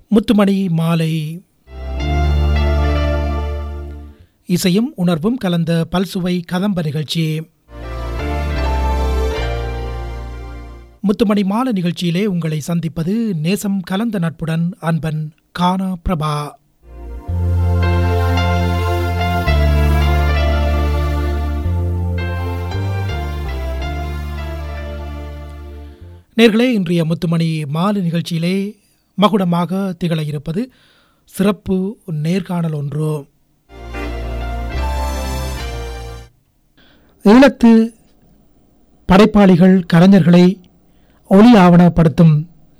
முத்துமணி மாலை இசையும் உணர்வும் கலந்த பல்சுவை கதம்ப நிகழ்ச்சி முத்துமணி மாலை நிகழ்ச்சியிலே உங்களை சந்திப்பது நேசம் கலந்த நட்புடன் அன்பன் கானா பிரபா நேர்களே இன்றைய முத்துமணி மாலை நிகழ்ச்சியிலே மகுடமாக திகழ இருப்பது சிறப்பு நேர்காணல் ஒன்று ஈழத்து படைப்பாளிகள் கலைஞர்களை ஒளி ஆவணப்படுத்தும்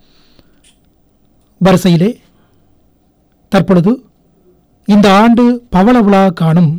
வரிசையிலே தற்பொழுது இந்த ஆண்டு பவள விழா காணும்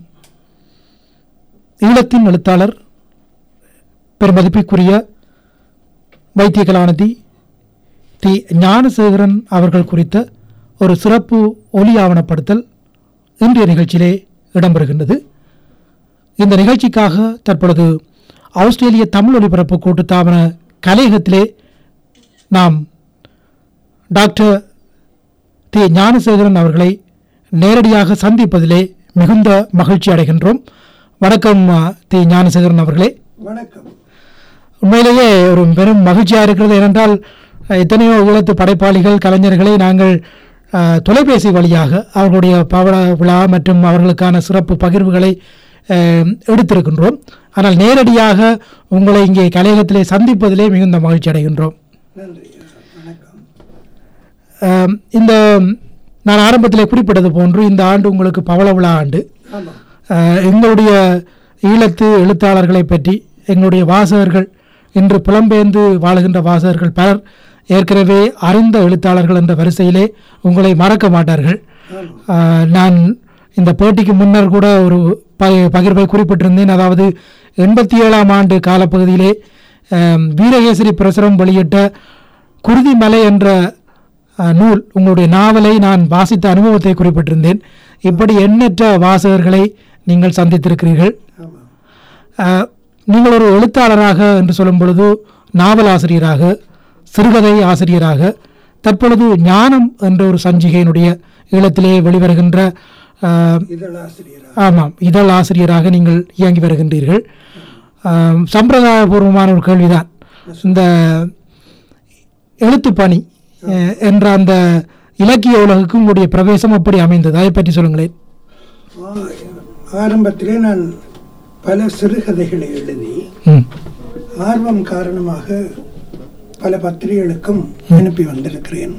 ஈழத்தின் எழுத்தாளர் பெருமதிப்பிற்குரிய வைத்திய கலாநிதி தி ஞானசேகரன் அவர்கள் குறித்த ஒரு சிறப்பு ஒலி ஆவணப்படுத்தல் இன்றைய நிகழ்ச்சியிலே இடம்பெறுகின்றது இந்த நிகழ்ச்சிக்காக தற்பொழுது ஆஸ்திரேலிய தமிழ் ஒலிபரப்பு கூட்டுத்தாபன கலையகத்திலே நாம் டாக்டர் தி ஞானசேகரன் அவர்களை நேரடியாக சந்திப்பதிலே மிகுந்த மகிழ்ச்சி அடைகின்றோம் வணக்கம் அ, தி ஞானசேகரன் அவர்களே வணக்கம் உண்மையிலேயே ஒரு பெரும் மகிழ்ச்சியாக இருக்கிறது ஏனென்றால் அஹ், எத்தனையோ ஈழத்து படைப்பாளிகள் கலைஞர்களை நாங்கள் அஹ், தொலைபேசி வழியாக அவர்களுடைய பவள விழா மற்றும் அவர்களுக்கான சிறப்பு பகிர்வுகளை அஹ், எடுத்திருக்கின்றோம் ஆனால் நேரடியாக உங்களை இங்கே கலையகத்திலே சந்திப்பதிலே மிகுந்த மகிழ்ச்சி அடைகின்றோம் நன்றி வணக்கம் அஹ், இந்த நான் ஆரம்பத்திலே குறிப்பிட்டது போன்று இந்த ஆண்டு உங்களுக்கு பவள விழா ஆண்டு ஆமாம் அஹ், எங்களுடைய ஈழத்து எழுத்தாளர்களை பற்றி எங்களுடைய வாசகர்கள் இன்று புலம்பெயர்ந்து வாழுகின்ற வாசகர்கள் பலர் ஏற்கனவே அறிந்த எழுத்தாளர்கள் என்ற வரிசையிலே உங்களை மறக்க மாட்டார்கள் ஆமாம் அஹ், நான் இந்த பேட்டிக்கு முன்னர் கூட ஒரு ப பகிர்வை குறிப்பிட்டிருந்தேன் அதாவது எண்பத்தி ஏழாம் ஆண்டு காலப்பகுதியிலே அஹ், வீரகேசரி பிரசுரம் வெளியிட்ட குருதிமலை என்ற அஹ், நூல் உங்களுடைய நாவலை நான் வாசித்த அனுபவத்தை குறிப்பிட்டிருந்தேன் இப்படி எண்ணற்ற வாசகர்களை நீங்கள் சந்தித்திருக்கிறீர்கள் ஆமாம் அஹ், நீங்கள் ஒரு எழுத்தாளராக என்று சொல்லும் பொழுது நாவலாசிரியராக சிறுகதை ஆசிரியராக தற்பொழுது ஞானம் என்ற ஒரு சஞ்சிகையினுடைய ஈழத்திலே வெளிவருகின்ற அஹ், இதழாசிரியரா ஆமாம் இதழ் ஆசிரியராக நீங்கள் இயங்கி வருகின்றீர்கள் ஆம், சம்பிரதாயபூர்வமான ஒரு கேள்விதான் இந்த எழுத்துப் பணி அஹ், என்ற அந்த இலக்கிய உலகுக்கு உங்களுடைய பிரவேசம் எப்படி அமைந்தது அதை பற்றி சொல்லுங்களேன் ஆ- ஆரம்பத்திலே நான் பல சிறுகதைகளை எழுதி ம் ஆர்வம் காரணமாக பல பத்திரிகைகளுக்கும் அனுப்பி வந்திருக்கிறேன்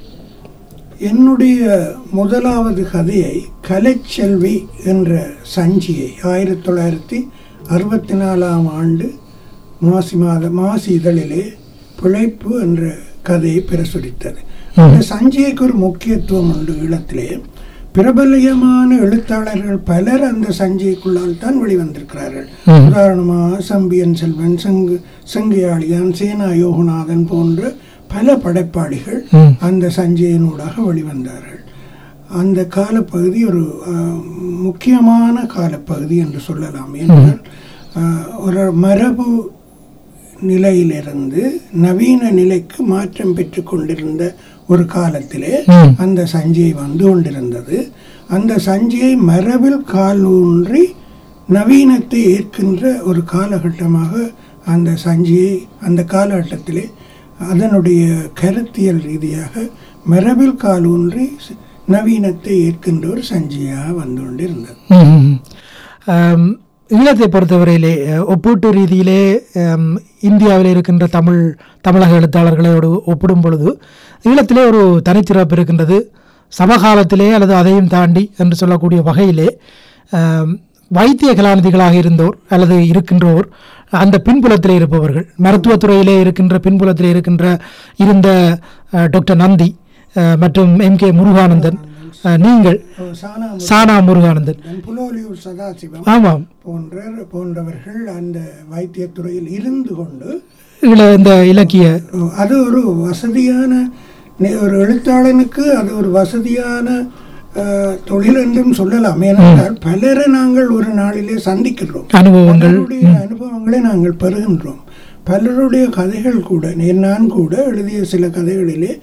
என்னுடைய முதலாவது கதையை கலைச்செல்வி என்ற சஞ்சியை ஆயிரத்தி தொள்ளாயிரத்தி அறுபத்தி நாலாம் ஆண்டு மாசி மாத மாசி இதழிலே பிழைப்பு என்ற கதையை பிரசுரித்தது அந்த சஞ்சிகைக்கு ஒரு முக்கியத்துவம் உண்டு ஈழத்திலே பிரபலியமான எழுத்தாளர்கள் பலர் அந்த சஞ்சிகைக்குள்ளால் தான் வெளிவந்திருக்கிறார்கள் ம். உதாரணமாக சம்பியன் செல்வன் சங்கு சங்கியாளியான் சேனா யோகநாதன் போன்ற பல படைப்பாளிகள் ம் அந்த சஞ்சயினூடாக வெளிவந்தார்கள் அந்த காலப்பகுதி ஒரு ஆஹ், முக்கியமான காலப்பகுதி என்று சொல்லலாம் என்றால் ஆஹ், ஒரு மரபு நிலையிலிருந்து நவீன நிலைக்கு மாற்றம் பெற்று கொண்டிருந்த ஒரு காலத்திலே ம் அந்த சஞ்சை வந்து கொண்டிருந்தது அந்த சஞ்சையை மரபில் கால் ஊன்றி நவீனத்தை ஏற்கின்ற ஒரு காலகட்டமாக அந்த சஞ்சையை அந்த காலகட்டத்திலே அதனுடைய கருத்தியல் ரீதியாக மரபில் கால் ஊன்றி ச- நவீனத்தை ஏற்கின்ற ஒரு சஞ்சையாக வந்து கொண்டிருந்தது ம்ஹும். ஆம், ஈழத்தை பொறுத்தவரையிலே அஹ், ஒப்பீட்டு ரீதியிலே ஆம், இந்தியாவில் இருக்கின்ற தமிழ் தமிழக எழுத்தாளர்களோடு ஒப்பிடும் பொழுது ஈழத்திலே ஒரு தனிச்சிறப்பு இருக்கின்றது சமகாலத்திலே அல்லது அதையும் தாண்டி என்று சொல்லக்கூடிய வகையிலே ஆம், வைத்திய கலாநிதிகளாக இருந்தோர் அல்லது இருக்கின்றோர் அந்த பின்புலத்திலே இருப்பவர்கள் மருத்துவத்துறையிலே இருக்கின்ற பின்புலத்திலே இருக்கின்ற இருந்த அஹ், டாக்டர் நந்தி அஹ், மற்றும் எம் கே முருகானந்தன் அஹ், நீங்கள் அஹ் சானா சானா முருகானந்தன் முருகன், புலோலியூர் சதாசிவம் ஆமாம் போன்ற போன்றவர்கள் அந்த வைத்தியத்துறையில் இருந்து கொண்டு இல இந்த இலக்கிய அது ஒரு வசதியான நி- ஒரு எழுத்தாளனுக்கு அது ஒரு வசதியான அஹ், தொழில் என்றும் சொல்லலாம் ஏனென்றால் பலரை நாங்கள் ஒரு நாளிலே சந்திக்கின்றோம் அனுபவங்கள் பலருடைய அனுபவங்களை நாங்கள் பெறுகின்றோம் பலருடைய கதைகள் கூட நே- நான் கூட எழுதிய சில கதைகளிலே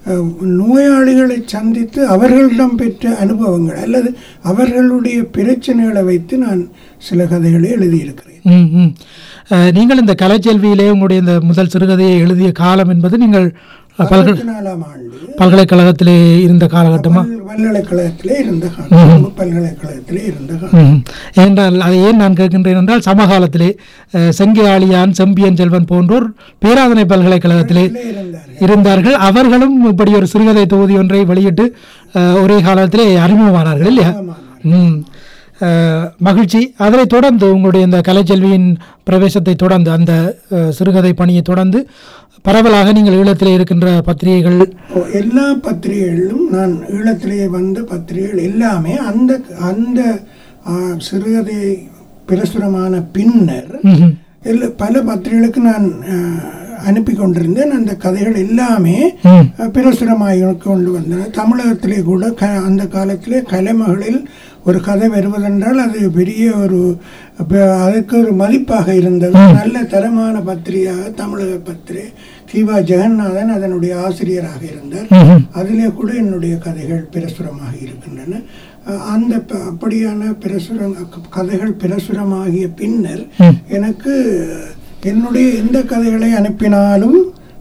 அஹ், நோயாளிகளை சந்தித்து அவர்களிடம் பெற்ற அனுபவங்கள் அல்லது அவர்களுடைய பிரச்சனைகளை வைத்து நான் சில கதைகளை எழுதியிருக்கிறேன் ம் ம் அஹ், நீங்கள் இந்த கலைச்செல்வியிலே உங்களுடைய இந்த முதல் சிறுகதையை எழுதிய காலம் என்பது நீங்கள் அஹ், பல்கலை அறுபத்தி நாலாம் ஆண்டு பல்கலைக்கழகத்திலே இருந்த காலகட்டமா பல்- பல்கலைக்கழகத்திலே இருந்த காலம் பல்கலைக்கழகத்திலே இருந்த காலம் ம். ஏனென்றால் அதை ஏன் நான் கேட்கின்றேன் என்றால் சமகாலத்திலே அஹ், செங்கை ஆழியான் செம்பியன் செல்வன் போன்றோர் பேராதனை பல்கலைக்கழகத்திலே இதிலே இருந்தார்கள் இருந்தார்கள் அவர்களும் இப்படி ஒரு சிறுகதை தொகுதி ஒன்றை வெளியிட்டு அஹ், ஒரே காலத்திலே அறிமுகமானார்கள் இல்லையா ஆமாம். ம் அஹ், மகிழ்ச்சி அதனைத் தொடர்ந்து உங்களுடைய இந்த கலைச்செல்வியின் பிரவேசத்தை தொடர்ந்து அந்த அஹ், சிறுகதை பணியை தொடர்ந்து பரவலாக நீங்கள் ஈழத்திலே இருக்கின்ற பத்திரிகைகள் ஓ, எல்லா பத்திரிகைகளிலும் நான் ஈழத்திலே வந்த பத்திரிகைகள் எல்லாமே அந்த அந்த ஆ, சிறுகதை பிரசுரமான பின்னர் ம்ஹும். எல்லா பல பத்திரிகைகளுக்கு நான் ஆ, அனுப்பி கொண்டிருந்தேன் அந்த கதைகள் எல்லாமே ம் ஆ, பிரசுரமாக கொண்டு வந்தன தமிழகத்திலே கூட க அந்த காலத்திலே கலைமகளில் ஒரு கதை வருவதென்றால் அது பெரிய ஒரு அப்ப அதுக்கு ஒரு மதிப்பாக இருந்தது நல்ல தரமான பத்திரிகையாக தமிழக பத்திரிகை கிவா ஜெகநாதன் அதனுடைய ஆசிரியராக இருந்தார் ம்ஹும். அதிலே கூட என்னுடைய கதைகள் பிரசுரமாக இருக்கின்றன அஹ் அந்த ப- அப்படியான பிரசுரம் கதைகள் பிரசுரமாகிய பின்னர் ம். எனக்கு என்னுடைய எந்த கதைகளை அனுப்பினாலும்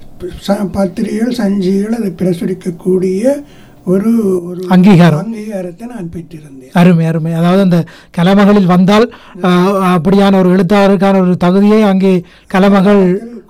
ச- பத்திரிகைகள் சஞ்சிகள் அதை பிரசுரிக்கக்கூடிய ஒரு ஒரு அங்கீகாரம். அங்கீகாரத்தை நான் பெற்றிருந்தேன் அருமை அருமை அதாவது அந்த கலைமகளில் வந்தால் அஹ், அப்படியான ஒரு எழுத்தாளருக்கான ஒரு தகுதியை அங்கே கலைமகள்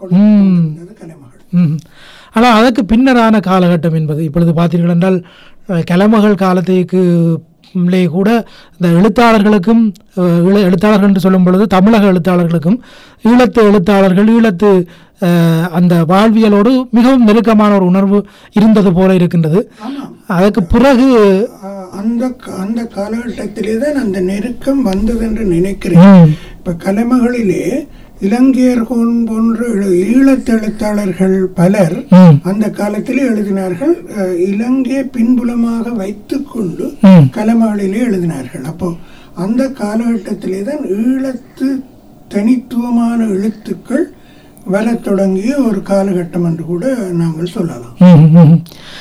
ம் அது கலைமகள் ம் ஆனால் அதற்கு பின்னரான காலகட்டம் என்பது இப்பொழுது பார்த்தீர்கள் என்றால் அஹ், கலைமகள் காலத்துக்கு உள்ளே கூட இந்த எழுத்தாளர்களுக்கும் அஹ், ஈழ எழுத்தாளர்கள் என்று சொல்லும் பொழுது தமிழக எழுத்தாளர்களுக்கும் ஈழத்து எழுத்தாளர்கள் ஈழத்து அஹ், அந்த வாழ்வியலோடு மிகவும் நெருக்கமான ஒரு உணர்வு இருந்தது போல இருக்கின்றது ஆமாம் அதற்கு பிறகு அஹ் அந்த க- அந்த காலகட்டத்திலே தான் அந்த நெருக்கம் வந்தது என்று நினைக்கிறேன் ம், இப்ப கலைமகளிலே இலங்கையர்கோன் போன்ற எழு- ஈழத்து எழுத்தாளர்கள் பலர் ம், அந்த காலத்திலே எழுதினார்கள் அஹ், இலங்கையை பின்புலமாக வைத்துக்கொண்டு ம், கலைமகளிலே எழுதினார்கள் அப்போ அந்த காலகட்டத்திலே தான் ஈழத்து தனித்துவமான எழுத்துக்கள் வரத் தொடங்கிய ஒரு காலகட்டம் என்று கூட நாங்கள் சொல்லலாம் ம், ம்.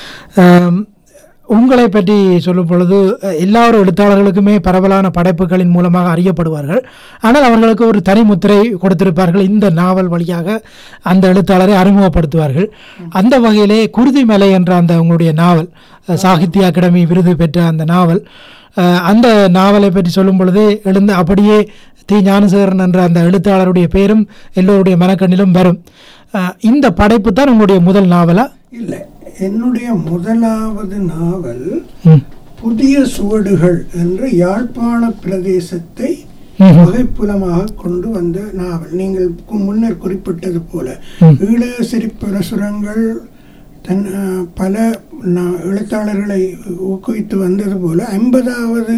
ஆம், உங்களை பற்றி சொல்லும் பொழுது அஹ், எல்லா ஒரு எழுத்தாளர்களுக்குமே பரவலான படைப்புகளின் மூலமாக அறியப்படுவார்கள் ஆனால் அவர்களுக்கு ஒரு தனி முத்திரை கொடுத்திருப்பார்கள் இந்த நாவல் வழியாக அந்த எழுத்தாளரை அறிமுகப்படுத்துவார்கள் அந்த வகையிலே குருதிமலை என்ற அந்த உங்களுடைய நாவல் அஹ், சாகித்ய அகாடமி விருது பெற்ற அந்த நாவல் அஹ், அந்த நாவலை பற்றி சொல்லும் பொழுதே எழுந்து அப்படியே தி ஞானசேகரன் என்ற அந்த எழுத்தாளருடைய பெயரும் எல்லோருடைய மனக்கண்ணிலும் வரும் அஹ், இந்த படைப்பு தான் உங்களுடைய முதல் நாவலா இல்லை என்னுடைய முதலாவது நாவல் ம் புதிய சுவடுகள் என்ற யாழ்ப்பாண பிரதேசத்தை ம்ஹும். வகைப்புலமாக கொண்டு வந்த நாவல் நீங்கள் கு- முன்னர் குறிப்பிட்டது போல ம். ஈழசிறி பிரசுரங்கள் தன் அஹ், பல நா- எழுத்தாளர்களை ஊக்குவித்து வந்தது போல ஐம்பதாவது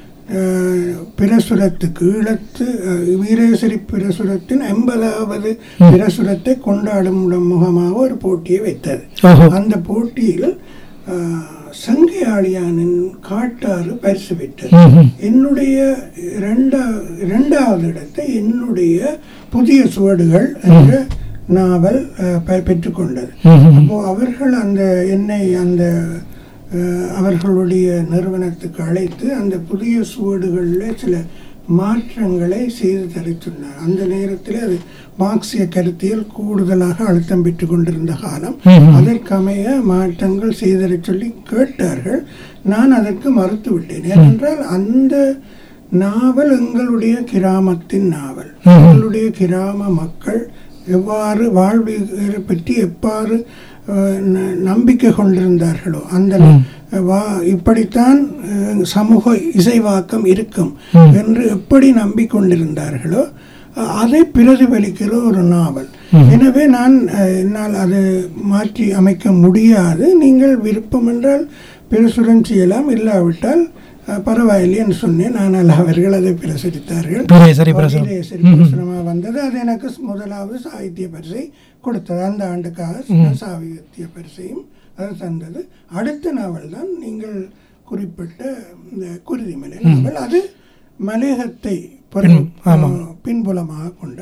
பிரசுரத்துக்கு ஈழத்து அஹ், வீரேசரி பிரசுரத்தின் ஐம்பதாவது பிரசுரத்தை கொண்டாடும் முகமாக ஒரு போட்டியை வைத்தது ஓஹோ அந்த போட்டியில் அஹ், சங்கை ஆழியானின் காட்டாறு பரிசு பெற்றது ம்ஹும். என்னுடைய இரண்டா இரண்டாவது இடத்தை என்னுடைய புதிய சுவடுகள் என்ற நாவல் அஹ், பெ- பெற்றுக்கொண்டது ம்ஹும். அப்போ அவர்கள் அந்த என்னை அந்த அஹ், அவர்களுடைய நிறுவனத்துக்கு அழைத்து அந்த புதிய சுவடுகளில் சில மாற்றங்களை செய்து தரச் சொன்னார் அந்த நேரத்தில் அது மார்க்சிய கருத்தியல் கூடுதலாக அழுத்தம் பெற்று கொண்டிருந்த காலம் ம்ஹும். அதற்கமைய மாற்றங்கள் செய்தரச் சொல்லி கேட்டார்கள் நான் அதற்கு மறுத்து விட்டேன் ஏனென்றால் அந்த நாவல் எங்களுடைய கிராமத்தின் நாவல் ம்ஹும். எங்களுடைய கிராம மக்கள் எவ்வாறு வாழ்வியலை பற்றி எவ்வாறு அஹ், ந- நம்பிக்கை கொண்டிருந்தார்களோ அந்த வா இப்படித்தான் அஹ், சமூக இசைவாக்கம் இருக்கும் ம். என்று எப்படி நம்பிக்கொண்டிருந்தார்களோ அஹ், அதை பிரதிபலிக்கிற ஒரு நாவல் எனவே நான் அஹ், என்னால் அதை மாற்றி அமைக்க முடியாது நீங்கள் விருப்பம் என்றால் பிரசுரம் செய்யலாம் இல்லாவிட்டால் அஹ், பரவாயில்லை என்று சொன்னேன் ஆனால் அவர்கள் அதை பிரசுரித்தார்கள் பிரேசரி பிரசுரம் சரி பிரசுரமாக வந்தது அது எனக்கு முதலாவது சாகித்ய பரிசை கொடுத்தது அந்த ஆண்டுக்காக சாகித்ய பரிசையும் அது தந்தது அடுத்த நாவல் தான் நீங்கள் குறிப்பிட்ட இந்த குருதிமலை நாவல் அது மலேகத்தை பொருள் பின்புலமாக கொண்ட நாவல்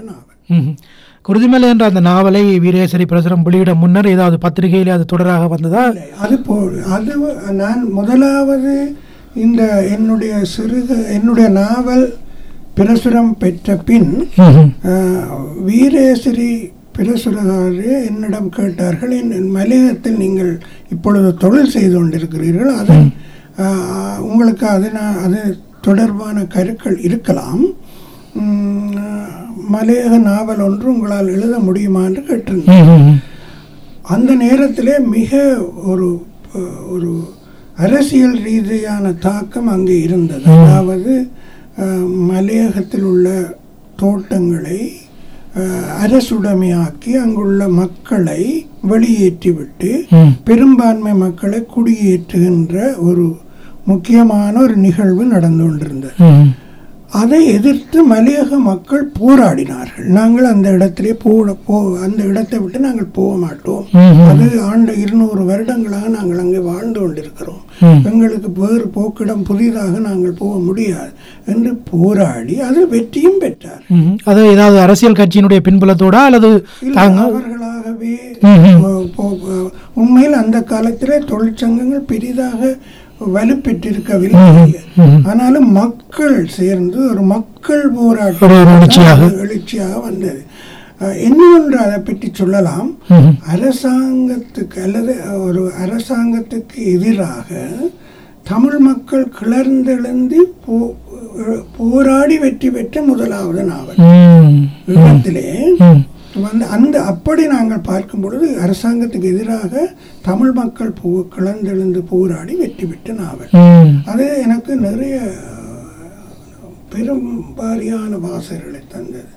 ம்ஹும். குருதிமலை என்ற அந்த நாவலை வீரேசரி பிரசுரம் வெளியிட முன்னர் ஏதாவது பத்திரிகையிலே அது தொடராக வந்ததா இல்லை, அது போ அது நான் முதலாவது இந்த என்னுடைய சிறுக என்னுடைய நாவல் பிரசுரம் பெற்ற பின் ம்ஹும். ஆஹ், வீரேசரி பிரசுரகாரே என்னிடம் கேட்டார்கள் என் மலையகத்தில் நீங்கள் இப்பொழுது தொழில் செய்து கொண்டிருக்கிறீர்கள் அது ஆஹ், உங்களுக்கு அது நான் அது தொடர்பான கருக்கள் இருக்கலாம் உம், மலையக நாவல் ஒன்று உங்களால் எழுத முடியுமா என்று கேட்டிருந்தேன் ம்ஹும். அந்த நேரத்திலே மிக ஒரு அஹ், ஒரு அரசியல் ரீதியான தாக்கம் அங்கே இருந்தது அதாவது அஹ், மலையகத்தில் உள்ள தோட்டங்களை அஹ், அரசுடைமையாக்கி அங்குள்ள மக்களை வெளியேற்றிவிட்டு ம். பெரும்பான்மை மக்களை குடியேற்றுகின்ற ஒரு முக்கியமான ஒரு நிகழ்வு நடந்து கொண்டிருந்தது ம்ஹும். அதை எதிர்த்து மலையக மக்கள் போராடினார்கள் நாங்கள் அந்த இடத்திலே போட போ அந்த இடத்தை விட்டு நாங்கள் போக மாட்டோம் ம்ஹும். அது ஆண்டு இருநூறு வருடங்களாக நாங்கள் அங்கே வாழ்ந்து கொண்டிருக்கிறோம் ம். எங்களுக்கு வேறு போக்கிடம் புதிதாக நாங்கள் போக முடியாது என்று போராடி அதில் வெற்றியும் பெற்றார் ம்ஹும். அது ஏதாவது அரசியல் கட்சியினுடைய பின்புலத்தோடா அல்லது இல்லை, தாங்க அவர்களாகவே ம்ஹும். போ- போ- உண்மையில் அந்த காலத்திலே தொழிற்சங்கங்கள் பெரிதாக வலுப்பெற்றிருக்கவில்லை ம்ஹும். ஆனாலும் மக்கள் சேர்ந்து ஒரு மக்கள் ஒரு போராட்டம் ஒரு எழுச்சியாக. தான் எழுச்சியாக வந்தது அஹ், இன்னொன்று அதை பற்றி சொல்லலாம் ம்ஹும். அரசாங்கத்துக்கு அல்லது ஒரு அரசாங்கத்துக்கு எதிராக தமிழ் மக்கள் கிளர்ந்தெழுந்து போ- போராடி வெற்றி பெற்ற முதலாவது நாவல் ம். ஈழத்திலே ம். வந்து அந்த அப்படி நாங்கள் பார்க்கும் பொழுது அரசாங்கத்துக்கு எதிராக தமிழ் மக்கள் போ கிளர்ந்தெழுந்து போராடி வெற்றி பெற்ற நாவல் ம். அது எனக்கு நிறைய பெரும் வாரியான வாசகர்களை தந்தது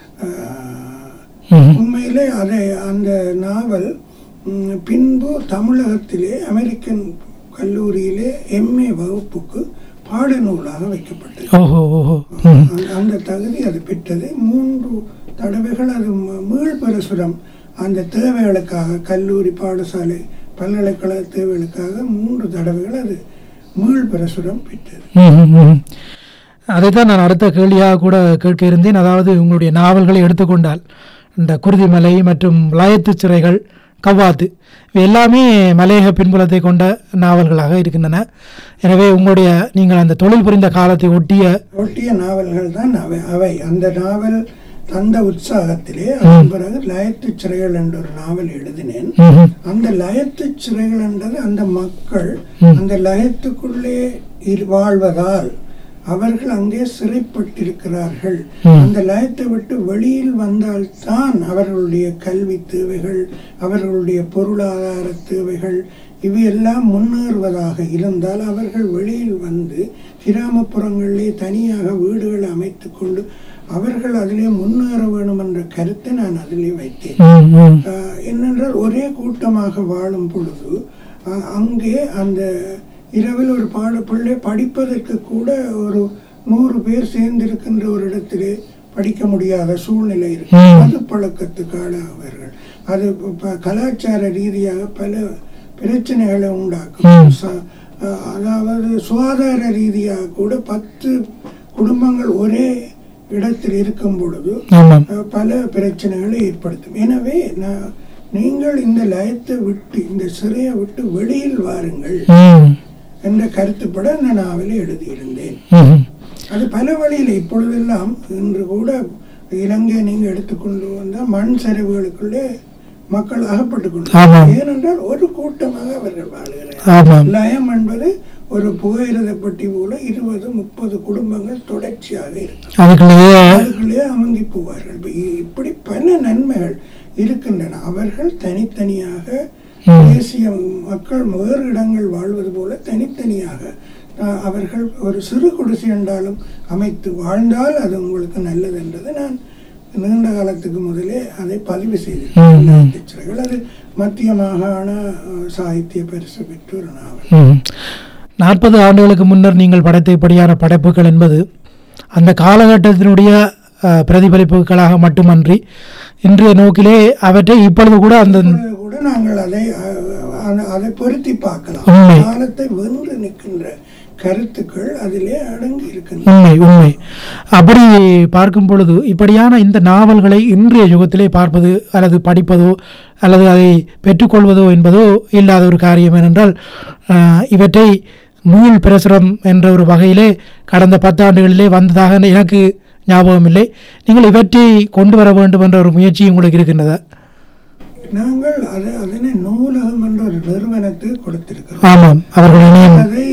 அஹ், ம்ஹும். உண்மையிலே அதை அந்த நாவல் ம், பின்பு தமிழகத்திலே அமெரிக்கன் கல்லூரியிலே எம்ஏ வகுப்புக்கு பாடநூலாக வைக்கப்பட்டது ஓஹோ ஓஹோ ம். அந்த- அந்த தகுதி அது பெற்றது மூன்று தடவைகள் அது ம- மீள் பிரசுரம் அந்த தேவைகளுக்காக கல்லூரி பாடசாலை பல்கலைக்கழக தேவைகளுக்காக மூன்று தடவைகள் அது மீள் பிரசுரம் பெற்றது ம்ஹும். ம்ஹும். அதைத்தான் நான் அடுத்த கேள்வியாக கூட கேட்க இருந்தேன் அதாவது உங்களுடைய நாவல்களை எடுத்துக்கொண்டால் இந்த குருதிமலை மற்றும் லயத்து சிறைகள் கவ்வாத்து இவை எல்லாமே மலையக பின்புலத்தை கொண்ட நாவல்களாக இருக்கின்றன எனவே உங்களுடைய நீங்கள் அந்த தொழில் புரிந்த காலத்தை ஒட்டிய ஒட்டிய நாவல்கள் தான் அவை அவை அந்த நாவல் தந்த உற்சாகத்திலே அதன் பிறகு லயத்து சிறைகள் என்ற ஒரு நாவல் எழுதினேன் ம்ஹும். அந்த லயத்து சிறைகள் என்றது அந்த மக்கள் ம். அந்த லயத்துக்குள்ளே இரு- வாழ்வதால் அவர்கள் அங்கே சிறைப்பட்டிருக்கிறார்கள் ம். அந்த லயத்தை விட்டு வெளியில் வந்தால்தான் அவர்களுடைய கல்வி தேவைகள் அவர்களுடைய பொருளாதார தேவைகள் இவையெல்லாம் முன்னேறுவதாக இருந்தால் அவர்கள் வெளியில் வந்து கிராமப்புறங்களிலே தனியாக வீடுகளை அமைத்து கொண்டு அவர்கள் அதிலே முன்னேற வேண்டும் என்ற கருத்தை நான் அதிலே வைத்தேன் ம், ம். ஆஹ் என்னென்றால் ஒரே கூட்டமாக வாழும் பொழுது ஆஹ் அங்கே அந்த இரவில் ஒரு பாட பிள்ளை படிப்பதற்கு கூட ஒரு நூறு பேர் சேர்ந்திருக்கின்ற ஒரு இடத்திலே படிக்க முடியாத சூழ்நிலை இருக்கு ம். அது பழக்கத்துக்கு ஆளாவார்கள் அது ப- கலாச்சார ரீதியாக பல பிரச்சனைகளை உண்டாக்கும் ச- ஆஹ் அதாவது சுகாதார ரீதியாக கூட பத்து குடும்பங்கள் ஒரே இடத்தில் இருக்கும் பொழுது ஆமாம் அஹ் பல பிரச்சனைகளை ஏற்படுத்தும் எனவே நான் நீங்கள் இந்த லயத்தை விட்டு இந்த சிறையை விட்டு வெளியில் வாருங்கள் ம், என்ற கருத்துப்பட அந்த நாவலை எழுதியிருந்தேன் ம்ஹும். அது பல வழியில் இப்பொழுதெல்லாம் இன்று கூட இலங்கை நீங்க எடுத்துக்கொண்டு வந்தால் மண் சரிவுகளுக்குள்ளே மக்கள் அகப்பட்டு கொண்டு ஆமாம். ஏனென்றால் ஒரு கூட்டமாக அவர்கள் வாழ்கிறார்கள் ஆமாம் லயம் என்பது ஒரு புகையிரதப்பட்டி போல இருபது முப்பது குடும்பங்கள் தொடர்ச்சியாக இருக்கும் அதுக்குள்ளேயே அவர்களே அமங்கி போவார்கள் இப்ப இ- இப்படி பல நன்மைகள் இருக்கின்றன அவர்கள் தனித்தனியாக ம். தேசிய மக்கள் வேறு இடங்கள் வாழ்வது போல தனித்தனியாக அஹ், அவர்கள் ஒரு சிறு குடிசை என்றாலும் அமைத்து வாழ்ந்தால் அது உங்களுக்கு நல்லது என்றது நான் நீண்ட காலத்துக்கு முதலே அதை பதிவு ம், செய்திருக்கிறேன் ம். டீச்சர்கள் அது மத்திய மாகாண அஹ், சாகித்ய பரிசு பெற்ற ஒரு நாவல் ம். நாற்பது ஆண்டுகளுக்கு முன்னர் நீங்கள் படைத்த இப்படியான படைப்புகள் என்பது அந்த காலகட்டத்தினுடைய அஹ், பிரதிபலிப்புகளாக மட்டுமன்றி இன்றைய நோக்கிலே அவற்றை இப்பொழுது கூட அந்த இப்பொழுது கூட நாங்கள் அதை அஹ், அஹ், அதை பொருத்தி பார்க்கலாம் உண்மை. காலத்தை வென்று நிற்கின்ற கருத்துக்கள் அதிலே அடங்கி இருக்கின்றன உண்மை உண்மை அப்படி பார்க்கும் பொழுது இப்படியான இந்த நாவல்களை இன்றைய யுகத்திலே பார்ப்பது அல்லது படிப்பதோ அல்லது அதை பெற்றுக்கொள்வதோ என்பதோ இல்லாத ஒரு காரியம் ஏனென்றால் ஆஹ், இவற்றை நூல் பிரசுரம் என்ற ஒரு வகையிலே கடந்த பத்தாண்டுகளிலே வந்ததாக எனக்கு ஞாபகம் இல்லை நீங்கள் இவற்றை கொண்டு வர வேண்டும் என்ற ஒரு முயற்சி உங்களுக்கு இருக்கின்றதா நாங்கள் அதை அதனை நூலகம் என்ற ஒரு நிறுவனத்துக்கு கொடுத்திருக்கிறோம் ஆமாம் அவர்கள் இணையம் அதை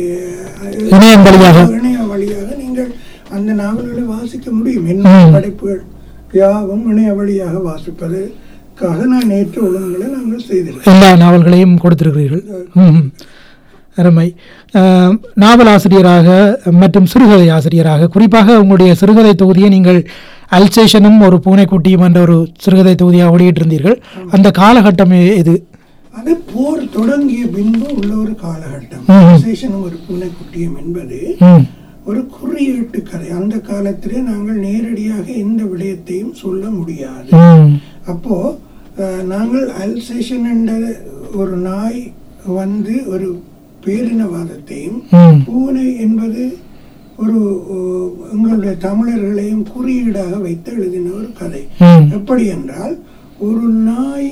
அஹ், இணையம் வழியாக இணைய வழியாக நீங்கள் அந்த நாவல்களை வாசிக்க முடியும் ம். என்ன படைப்புகள் யாவும் இணைய வழியாக வாசிப்பதற்காக நான் நேற்று ஒழுங்குகளை நாங்கள் செய்திருக்கோம் எல்லா நாவல்களையும் கொடுத்திருக்கிறீர்கள் ம், ம். அருமை அஹ், நாவல் ஆசிரியராக மற்றும் சிறுகதை ஆசிரியராக குறிப்பாக உங்களுடைய சிறுகதை தொகுதியை நீங்கள் அல்சேஷனும் ஒரு பூனைக்குட்டியும் என்ற ஒரு சிறுகதை தொகுதியாக வெளியிட்டிருந்தீர்கள் அந்த காலகட்டம் எ- இது அது போர் தொடங்கிய பின்பு உள்ள ஒரு காலகட்டம் ம். விசேஷனம் ஒரு பூனைக்குட்டியம் என்பது ம், ஒரு குறியீட்டு கதை அந்த காலத்திலே நாங்கள் நேரடியாக எந்த விடயத்தையும் சொல்ல முடியாது ம், அப்போ அஹ், நாங்கள் அல்சேஷன் என்ற ஒரு நாய் வந்து ஒரு பேரினவாதத்தையும் ம், பூனை என்பது ஒரு அஹ், எங்களுடைய தமிழர்களையும் குறியீடாக வைத்து எழுதின ஒரு கதை ம், எப்படி என்றால் ஒரு நாய்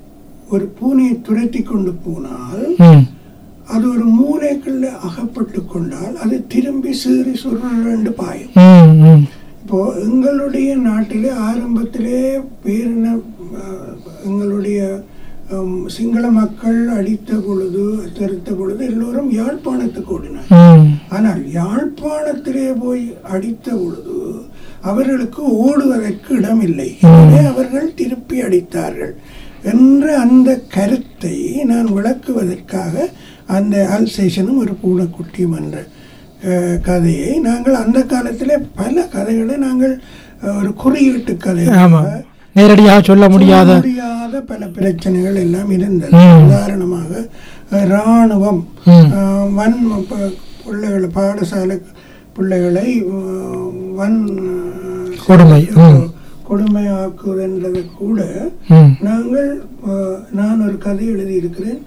ஒரு பூனையை துரத்தி கொண்டு போனால் ம், அது ஒரு மூளைக்குள்ள அகப்பட்டு கொண்டால் அது திரும்பி சீறி சுருண்டு பாயும் ம், ம், இப்போ எங்களுடைய நாட்டிலே ஆரம்பத்திலே பேரின அஹ், எங்களுடைய ஹம், சிங்கள மக்கள் அடித்த பொழுது தெருத்த பொழுது எல்லோரும் யாழ்ப்பாணத்துக்கு ஓடினார் ம், ஆனால் யாழ்ப்பாணத்திலே போய் அடித்த பொழுது அவர்களுக்கு ஓடுவதற்கு இடமில்லை எனவே அவர்கள் திருப்பி அடித்தார்கள் என்ற அந்த கருத்தை நான் விளக்குவதற்காக அந்த அல்சேஷனும் ஒரு பூனைக்குட்டியும் என்ற அஹ், கதையை நாங்கள் அந்த காலத்திலே பல கதைகளை நாங்கள் அஹ், ஒரு குறியீட்டு கதை ஆமாம் நேரடியாக சொல்ல முடியாத சொல்ல முடியாத பல பிரச்சனைகள் எல்லாம் இருந்தது ம். உதாரணமாக அஹ், இராணுவம் ம், அஹ், வன் ப- பிள்ளைகள் பாடசாலை பிள்ளைகளை அஹ், வன் அஹ், கொடுமை ம், கொடுமையாக்குவதுன்றது கூட ம், நாங்கள் அஹ், நான் ஒரு கதை எழுதியிருக்கிறேன்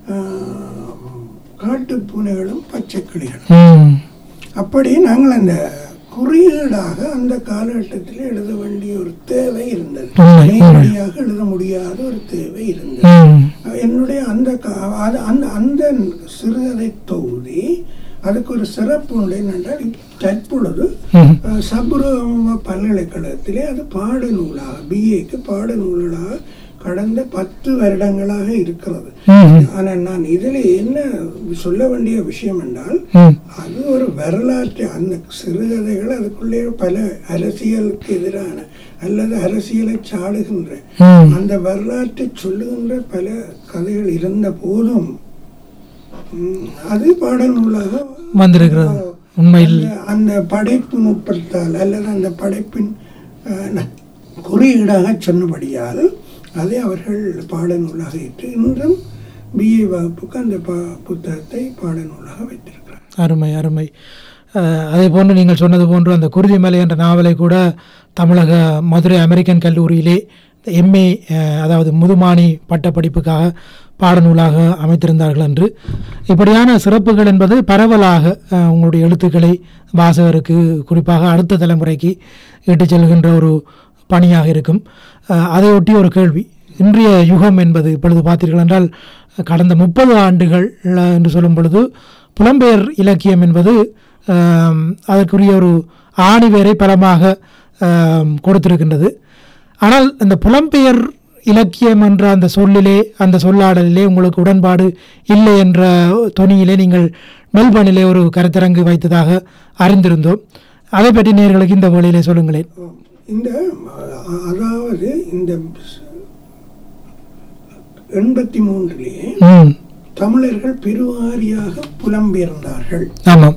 காட்டு பூனைகளும் பச்சை கிளிகளும் ம், அப்படி நாங்கள் அந்த குறியீடாக அந்த காலகட்டத்தில் எழுத வேண்டிய ஒரு தேவை இருந்தது உண்மை, உண்மை. நேரடியாக எழுத முடியாத ஒரு தேவை இருந்தது ம், என்னுடைய அந்த கா- அது- அந்த அந்த சிறுகதை தொகுதி அதுக்கு ஒரு சிறப்பு உண்டு என்னென்றால் இப்ப தற்பொழுது ம், அஹ், சபுரம பல்கலைக்கழகத்திலே அது பாடநூலாக பிஏக்கு பாடநூலாக கடந்த பத்து வருடங்களாக இருக்கிறது ம், ஆனால் நான் இதில் என்ன சொல்ல வேண்டிய விஷயம் என்றால் ம், அது ஒரு வரலாற்று அந்த சிறுகதைகள் அதுக்குள்ளே பல அரசியலுக்கு எதிரான அல்லது அரசியலை சாடுகின்ற ம். அந்த வரலாற்றை சொல்லுகின்ற பல கதைகள் இருந்த போதும் ம், அது பாடல் நூலாக வந்திருக்கிறது உண்மையில் அந்த- அந்த படைப்பு நுட்பத்தால் அல்லது அந்த படைப்பின் அஹ், ந- குறியீடாக சொன்னபடியால் அதை அவர்கள் பாடநூலாக ஏற்று இன்றும் பிஏ வகுப்புக்கு அந்த பா புத்தகத்தை பாடநூலாக வைத்திருக்கிறார் அருமை அருமை அஹ், அதே போன்று நீங்கள் சொன்னது போன்று அந்த குருதிமலை என்ற நாவலை கூட தமிழக மதுரை அமெரிக்கன் கல்லூரியிலே எம்ஏ அதாவது முதுமானி பட்டப்படிப்புக்காக பாடநூலாக அமைத்திருந்தார்கள் என்று இப்படியான சிறப்புகள் என்பது பரவலாக அஹ், உங்களுடைய எழுத்துக்களை வாசகருக்கு குறிப்பாக அடுத்த தலைமுறைக்கு இட்டுச் செல்கின்ற ஒரு பணியாக இருக்கும் அஹ், அதையொட்டி ஒரு கேள்வி இன்றைய யுகம் என்பது இப்பொழுது பார்த்தீர்கள் என்றால் கடந்த முப்பது ஆண்டுகள் அஹ், என்று சொல்லும் பொழுது புலம்பெயர் இலக்கியம் என்பது ஆம், அதற்குரிய ஒரு ஆணிவேரை பலமாக ஆம், கொடுத்திருக்கின்றது ஆனால் இந்த புலம்பெயர் இலக்கியம் என்ற அந்த சொல்லிலே அந்த சொல்லாடலிலே உங்களுக்கு உடன்பாடு இல்லை என்ற தொனியிலே நீங்கள் மெல்பர்னிலே ஒரு கருத்தரங்கு வைத்ததாக அறிந்திருந்தோம் அதை பற்றி நேர்களுக்கு இந்த வேளையிலே சொல்லுங்களேன் இந்த அ- அதாவது இந்த எண்பத்தி மூன்றிலே ம் தமிழர்கள் பெருவாரியாக புலம்பெயர்ந்தார்கள் ஆமாம்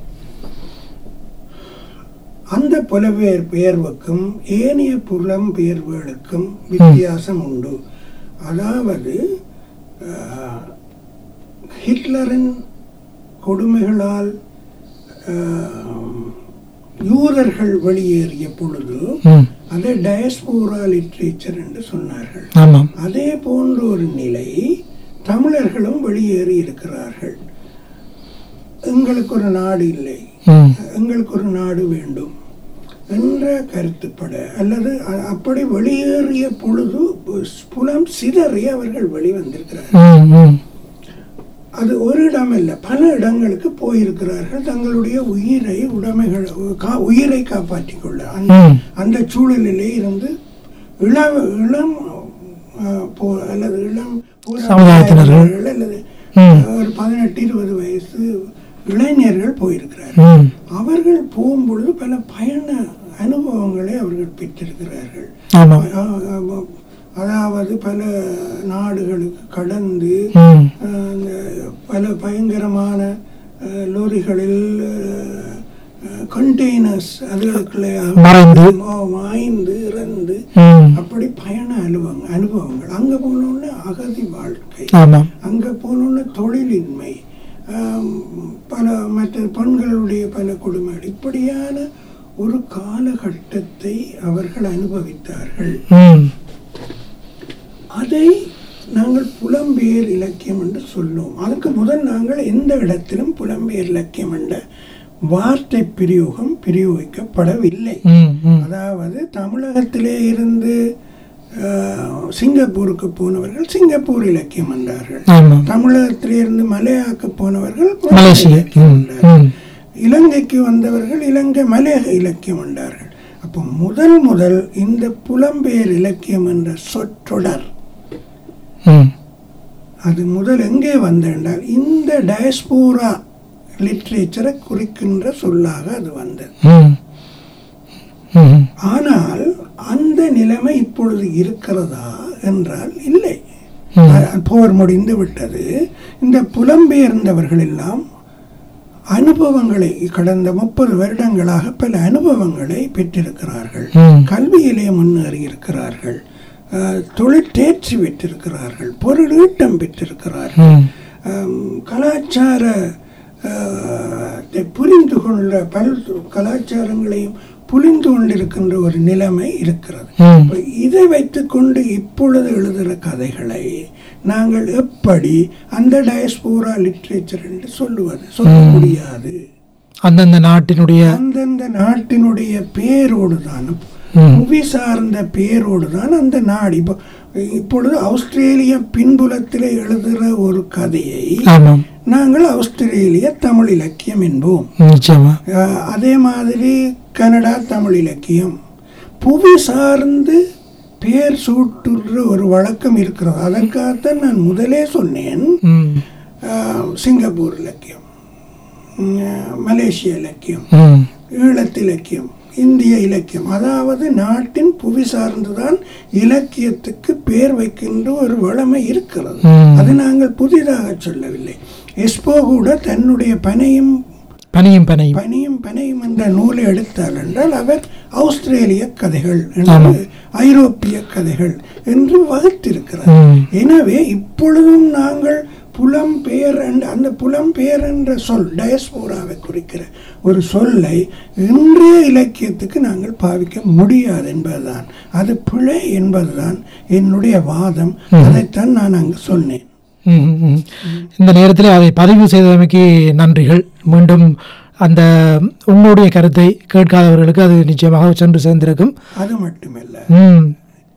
அந்த புலம்பெயர் பெயர்வுக்கும் ஏனைய புலம்பெயர்வுகளுக்கும் வித்தியாசம் உண்டு அதாவது அஹ், ஹிட்லரின் கொடுமைகளால் அஹ், யூதர்கள் வெளியேறிய பொழுது ம் அதை டயஸ்போரா லிட்ரேச்சர் என்று சொன்னார்கள் ஆமாம் அதே போன்ற ஒரு நிலை தமிழர்களும் வெளியேறி இருக்கிறார்கள் எங்க எங்களுக்கு ஒரு நாடு இல்லை ம் எங்களுக்கு ஒரு நாடு வேண்டும் என்ற கருத்துப்பட அல்லது அ- அப்படி வெளியேறிய பொழுது புலம் சிதறி அவர்கள் வெளிவந்திருக்கிறார் ம் ம் அது ஒரு இடம் இல்லை பல இடங்களுக்கு போயிருக்கிறார்கள் தங்களுடைய உயிரை உடைமைகள் கா- உயிரை காப்பாற்றிக் கொள்ள அந்த ம் அந்த சூழலிலே இருந்து இளம் இளம் அஹ், போ அல்லது இளம் போராட்ட சமுதாயத்தினர்கள். வீரர்கள் அல்லது ம் ஒரு பதினெட்டு இருபது வயசு இளைஞர்கள் போயிருக்கிறார்கள் ம் அவர்கள் போகும்பொழுது பல பயண அனுபவங்களை அவர்கள் பெற்றிருக்கிறார்கள் ஆமாம் அ- அ- அதாவது பல நாடுகளுக்கு கடந்து ம் அஹ், அந்த பல பயங்கரமான அஹ், லோரிகளில் கண்டெய்னர்ஸ் அதுகளுக்குள்ளே மறைந்து. மாய்ந்து இறந்து ம் அப்படி பயண அனுபவங்கள் அனுபவங்கள் அங்கே போனோடனே அகதி வாழ்க்கை ஆமாம் அங்கே போனோடனே தொழிலின்மை ஆம், பல மற்ற பெண்களுடைய பல கொடுமைகள் இப்படியான ஒரு காலகட்டத்தை அவர்கள் அனுபவித்தார்கள் ம் அதை நாங்கள் புலம்பெயர் இலக்கியம் என்று சொல்லுவோம் அதுக்கு முதல் நாங்கள் எந்த இடத்திலும் புலம்பெயர் இலக்கியம் என்ற வார்த்தை பிரயோகம் பிரயோகிக்கப்படவில்லை ம் ம் அதாவது தமிழகத்திலே இருந்து அஹ், சிங்கப்பூருக்கு போனவர்கள் சிங்கப்பூர் இலக்கியம் என்றார்கள் ஆமாம் தமிழகத்திலிருந்து மலையாக்கு போனவர்கள் மலேசிய இலக்கியம் ம் என்றார்கள். ம் இலங்கைக்கு வந்தவர்கள் இலங்கை மலையக இலக்கியம் என்றார்கள் அப்போ முதல் முதல் இந்த புலம்பெயர் இலக்கியம் என்ற சொற்றொடர் ம் அது முதல் எங்கே வந்த என்றால் இந்த டயஸ்போரா லிட்ரேச்சரை குறிக்கின்ற சொல்லாக அது வந்தது ம் ம் ஆனால் அந்த நிலைமை இப்பொழுது இருக்கிறதா என்றால் இல்லை ம். அ- போர் முடிந்து விட்டது இந்த புலம்பெயர்ந்தவர்கள் எல்லாம் அனுபவங்களை கடந்த முப்பது வருடங்களாக பல அனுபவங்களை பெற்றிருக்கிறார்கள் ம் கல்வியிலே முன்னேறி இருக்கிறார்கள் அஹ், தொழில் தேர்ச்சி பெற்றிருக்கிறார்கள் பொருள் ஈட்டம் பெற்றிருக்கிறார்கள் ம் அம், கலாச்சார அஹ், த்தை புரிந்து கொள்ள பல் கலாச்சாரங்களையும் புரிந்து கொண்டிருக்கின்ற ஒரு நிலைமை இருக்கிறது ம் இப்ப இதை வைத்துக்கொண்டு இப்பொழுது எழுதுகிற கதைகளை நாங்கள் எப்படி அந்த டயஸ்போரா லிட்ரேச்சர் என்று சொல்லுவது சொல்ல முடியாது அந்தந்த நாட்டினுடைய அந்தந்த நாட்டினுடைய பேரோடு தான் ம் புவி சார்ந்த பேரோடு தான் அந்த நாடு இப்போ இப்பொழுது ஆஸ்திரேலிய பின்புலத்தில் எழுதுகிற ஒரு கதையை ஆமாம் நாங்கள் ஆஸ்திரேலிய தமிழ் இலக்கியம் என்போம் நிச்சயமா அஹ், அதே மாதிரி கனடா தமிழ் இலக்கியம் புவி சார்ந்து பேர் சூட்டுற ஒரு வழக்கம் இருக்கிறது அதற்காகத்தான் நான் முதலே சொன்னேன் ம் அஹ், சிங்கப்பூர் இலக்கியம் உம், மலேசிய இலக்கியம் ம் ஈழத்து இலக்கியம் இந்திய இலக்கியம் அதாவது நாட்டின் புவி சார்ந்துதான் இலக்கியத்துக்கு பேர் வைக்கின்ற ஒரு வளமை இருக்கிறது ம். அது நாங்கள் புதிதாக சொல்லவில்லை எஸ்போ கூட தன்னுடைய பனையும் பனியும் பனையும் பனியும் பனையும் என்ற நூலை எடுத்தார் என்றால் அவர் ஆஸ்திரேலிய கதைகள் என்று ஐரோப்பிய கதைகள் என்று வகுத்திருக்கிறார் ம் எனவே இப்பொழுதும் நாங்கள் புலம்பெயர் என்ற அந்த புலம்பெயர் என்ற சொல் டயஸ்போராவை குறிக்கிற ஒரு சொல்லை இன்றைய இலக்கியத்துக்கு நாங்கள் பாவிக்க முடியாது என்பதுதான் அது பிழை என்பதுதான் என்னுடைய வாதம் அதைத்தான் நான் அங்கு சொன்னேன் ம், ம், ம். இந்த நேரத்தில் அதை பதிவு செய்தமைக்கு நன்றிகள் மீண்டும் அந்த உங்களுடைய கருத்தை கேட்காதவர்களுக்கு அது நிச்சயமாக சென்று சேர்ந்திருக்கும் அது மட்டுமல்ல ம்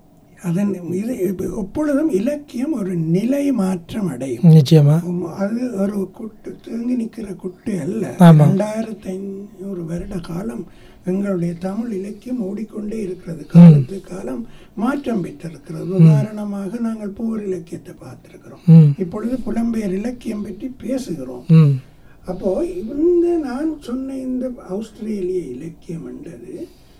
அதன் இது எப்பொழுதும் இலக்கியம் ஒரு நிலை மாற்றம் அடையும் நிச்சயமா உம், அது ஒரு குட்டு தேங்கி நிற்கிற குட்டு அல்ல ஆமா. ரெண்டாயிரத்தி ஐநூறு வருட காலம் எங்களுடைய தமிழ் இலக்கியம் ஓடிக்கொண்டே இருக்கிறது காலத்து காலம் மாற்றம் பெற்றிருக்கிறது உதாரணமாக நாங்கள் போர் இலக்கியத்தை பார்த்திருக்கிறோம் ம் இப்பொழுது புலம்பெயர் இலக்கியம் பற்றி பேசுகிறோம் ம் அப்போ இந்த நான் சொன்ன இந்த ஆஸ்திரேலிய இலக்கியம் என்றது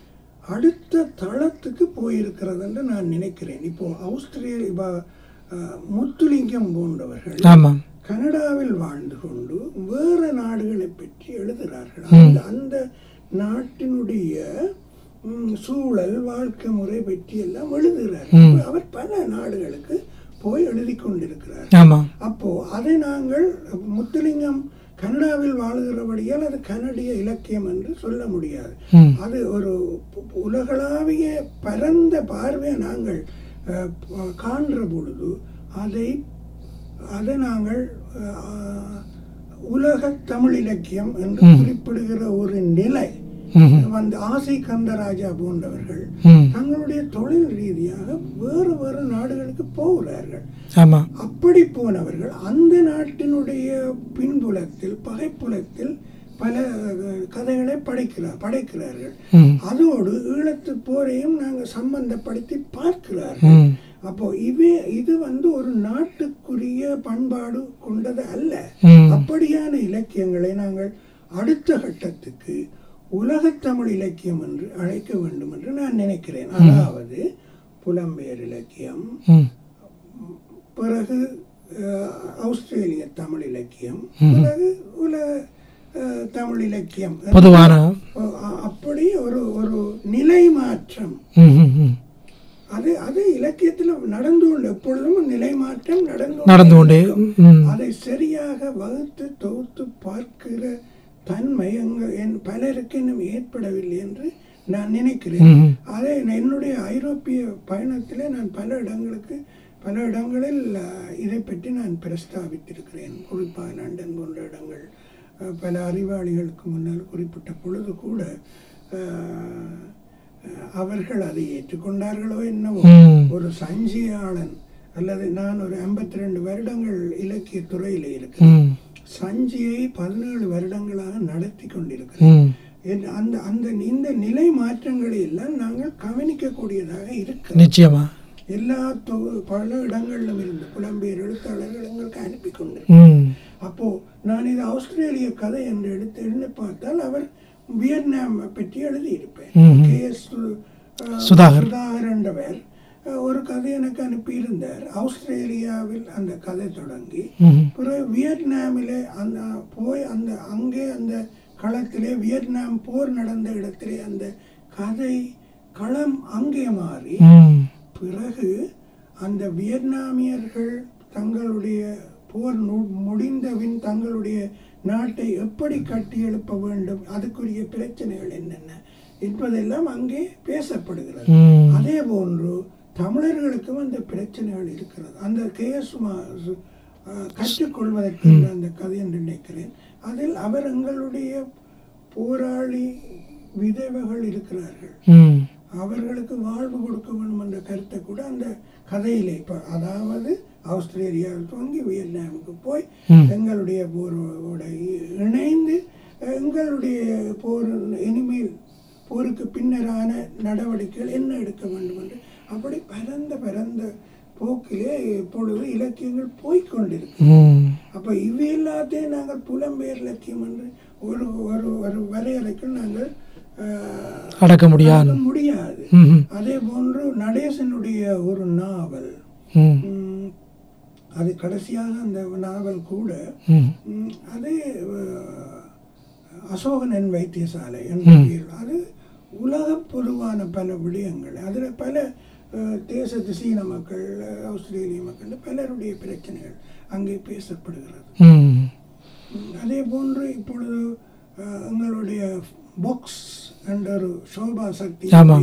அடுத்த தளத்துக்கு போயிருக்கிறது என்று நான் நினைக்கிறேன் இப்போ ஆஸ்திரேலிய இப்போ, அஹ், முத்துலிங்கம் போன்றவர்கள் ஆமாம் கனடாவில் வாழ்ந்து கொண்டு வேறு நாடுகளை பற்றி எழுதுகிறார்கள் அந்த அந்த நாட்டினுடைய ம், சூழல் வாழ்க்கை முறை பற்றி எல்லாம் எழுதுகிறார்கள் அவர் பல நாடுகளுக்கு போய் எழுதி கொண்டிருக்கிறார் ஆமாம் அப்போ அதை நாங்கள் முத்துலிங்கம் கனடாவில் வாழுகிறபடியால் அது கனடிய இலக்கியம் என்று சொல்ல முடியாது ம் அது ஒரு பு- உலகளாவிய பரந்த பார்வையை நாங்கள் அஹ், ப- காண்ற பொழுது அதை அதை நாங்கள் அஹ், உலக தமிழ் இலக்கியம் என்று ம். குறிப்பிடுகிற ஒரு நிலை ம்ஹும். வந்து ஆசை கந்தராஜா போன்றவர்கள் ம் தங்களுடைய தொழில் ரீதியாக வேறு வேறு நாடுகளுக்கு போகிறார்கள் ஆமாம் அப்படி போனவர்கள் அந்த நாட்டினுடைய பின்புலத்தில் பகைப்புலத்தில் பல அஹ், கதைகளை படைக்கிறார் படைக்கிறார்கள் ம் அதோடு ஈழத்து போரையும் நாங்கள் சம்பந்தப்படுத்தி பார்க்கிறார்கள் ம் அப்போ இவே இது வந்து ஒரு நாட்டுக்குரிய பண்பாடு கொண்டது அல்ல ம் அப்படியான இலக்கியங்களை நாங்கள் அடுத்த கட்டத்துக்கு உலகத்தமிழ் இலக்கியம் என்று அழைக்க வேண்டும் என்று நான் நினைக்கிறேன் அதாவது புலம்பெயர் இலக்கியம் ம் பிறகு அஹ், ஆஸ்திரேலிய தமிழ் இலக்கியம் ம். பிறகு உலக அஹ், தமிழ் இலக்கியம் பொதுவான அ- அ- அப்படி ஒரு ஒரு நிலை மாற்றம் ம் ம் ம் அது அது இலக்கியத்தில் நடந்து கொண்டு எப்பொழுதும் நிலை மாற்றம் நடந்து நடந்து கொண்டே இருக்கும். ம் அதை சரியாக வகுத்து தொகுத்து பார்க்கிற தன்மை அங்கு என் பலருக்கு இன்னும் ஏற்படவில்லை என்று நான் நினைக்கிறேன் ம் அதே என்னுடைய ஐரோப்பிய பயணத்திலே நான் பல இடங்களுக்கு பல இடங்களில் அஹ், இதை பற்றி நான் பிரஸ்தாபித்திருக்கிறேன் குறிப்பாக லண்டன் போன்ற இடங்கள் அஹ், பல அறிவாளிகளுக்கு முன்னால் குறிப்பிட்ட பொழுது கூட அஹ், அஹ், அவர்கள் அதை ஏற்றுக்கொண்டார்களோ என்னவோ ம் ஒரு சஞ்சியாளன் அல்லது நான் ஒரு 52 ரெண்டு வருடங்கள் இலக்கிய துறையில் இருக்கிறேன் ம் சஞ்சியை பதினேழு வருடங்களாக நடத்தி கொண்டிருக்கிறேன் ம் என் அந்த அந்த இந்த நிலை மாற்றங்களை எல்லாம் நாங்கள் கவனிக்கக்கூடியதாக இருக்கு நிச்சயமா எல்லா தொ- பல இடங்களிலும் இருந்து புலம்பெயர் எழுத்தாளர்கள் எங்களுக்கு அனுப்பி கொண்டு ம் அப்போ நான் இது ஆஸ்திரேலிய கதை என்று எடுத்து எழுதி பார்த்தால் அவர் வியட்நாம் பற்றி எழுதியிருப்பேன் ம்ஹும். K S Sudhakar. சுதாகர் என்றவர் அஹ், ஒரு கதை எனக்கு அனுப்பியிருந்தார் ஆஸ்திரேலியாவில் அந்த கதை தொடங்கி ம் பிறகு வியட்நாமிலே அந்த போய் அந்த அங்கே அந்த களத்திலே வியட்நாம் போர் நடந்த இடத்திலே அந்த கதை களம் அங்கே மாறி ம் பிறகு அந்த வியட்நாமியர்கள் தங்களுடைய போர் நு- முடிந்தபின் தங்களுடைய நாட்டை எப்படி கட்டியெழுப்ப வேண்டும் அதுக்குரிய பிரச்சனைகள் என்னென்ன என்பதெல்லாம் அங்கே பேசப்படுகிறது ம் அதே போன்று தமிழர்களுக்கும் அந்த பிரச்சனைகள் இருக்கிறது அந்த கேஎஸ் கற்றுக்கொள்வதற்கு அந்த கதை என்று நினைக்கிறேன் அதில் அவர் எங்களுடைய போராளி விதவைகள் இருக்கிறார்கள் ம் அவர்களுக்கு வாழ்வு கொடுக்க வேண்டும் என்ற கருத்தை கூட அந்த கதையிலே இப்போ அதாவது ஆஸ்திரேலியாவில் துவங்கி வியட்நாமுக்கு போய் ம். எங்களுடைய போரோட இணைந்து எங்களுடைய போர் இனிமேல் போருக்கு பின்னரான நடவடிக்கைகள் என்ன எடுக்க வேண்டும் என்று அப்படி பரந்த பரந்த போக்கிலே இப்பொழுது இலக்கியங்கள் போய்க்கொண்டிருக்கு ம் அப்போ இவை எல்லாத்தையும் நாங்கள் புலம்பெயர் இலக்கியம் என்று ஒரு ஒரு ஒரு வரையறைக்குள் நாங்கள் ஆஹ், அடக்க முடியாது அடக்க முடியாது ம் ம் அதே போன்று நடேசனுடைய ஒரு நாவல் ம் ம், அது கடைசியாக அந்த நாவல் கூட ம் ம், அது அஹ், அசோகனன் வைத்தியசாலை என்ற பெயர் அது உலக பொதுவான பல விடயங்கள் அதில் பல அஹ், தேசத்து சீன மக்கள் அஹ், ஆஸ்திரேலிய மக்கள் பலருடைய பிரச்சனைகள் அங்கே பேசப்படுகிறது ம் ம், அதே போன்று இப்பொழுது அஹ், எங்களுடைய பாக்ஸ் என்ற ஒரு சோபா சக்தி ஆமாம்.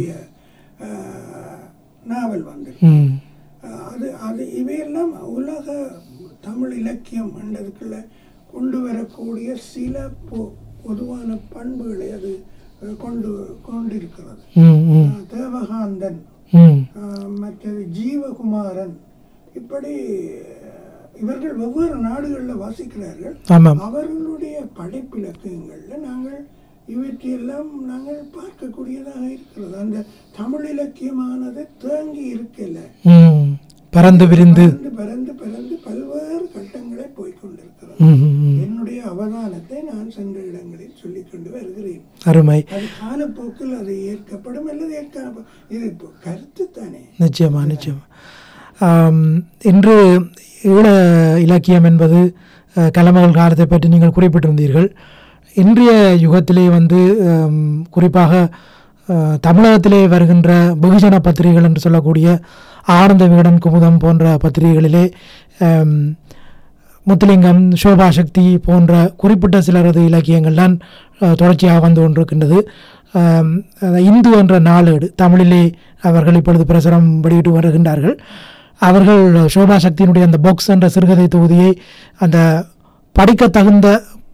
நாவல் வந்து ம் அது அது இவையெல்லாம் உலக தமிழ் இலக்கியம் என்றதுக்குள்ள கொண்டு வரக்கூடிய சில பொ- பொதுவான பண்புகளை அது அஹ், கொண்டு கொண்டிருக்கிறது ம் ம் அஹ், தேவகாந்தன் ம் அஹ், மற்றது ஜீவகுமாரன் இப்படி அஹ், இவர்கள் வெவ்வேறு நாடுகளில் வசிக்கிறார்கள் ஆமாம் அவர்களுடைய படைப்பிலக்கியங்களில் நாங்கள் இவற்றையெல்லாம் நாங்கள் பார்க்கக்கூடியதாக இருக்கிறது அந்த தமிழ் இலக்கியமானது தேங்கி இருக்கல ம் பறந்து விரிந்து பறந்து பறந்து பறந்து பல்வேறு கட்டங்களை போய்க்கொண்டிருக்கிறது ம் ம், ம். என்னுடைய அவதானத்தை நான் சென்ற இடங்களில் சொல்லிக் கொண்டு வருகிறேன் அருமை அது காலப்போக்கில் அது ஏற்கப்படும் அல்லது ஏற்க இது இப்போ கருத்து தானே நிச்சயமா நிச்சயமா ஆம், இன்று ஈழ இலக்கியம் என்பது அஹ், கலமகள் காலத்தை பற்றி நீங்கள் குறிப்பிட்டிருந்தீர்கள் இன்றைய யுகத்திலே வந்து ஆம், குறிப்பாக அஹ், தமிழகத்திலே வருகின்ற பகுஜன பத்திரிகைகள் என்று சொல்லக்கூடிய ஆனந்த விகடன் குமுதம் போன்ற பத்திரிகைகளிலே ஆம், முத்துலிங்கம் சோபா சக்தி போன்ற குறிப்பிட்ட சிலரது இலக்கியங்கள் தான் அஹ், தொடர்ச்சியாக வந்து கொண்டிருக்கின்றது ஆம், அஹ், இந்து என்ற நாளேடு தமிழிலே அவர்கள் இப்பொழுது பிரசுரம் வெளியிட்டு வருகின்றார்கள் அவர்கள் சோபா சக்தியினுடைய அந்த பாக்ஸ் என்ற சிறுகதை தொகுதியை அந்த படிக்க தகுந்த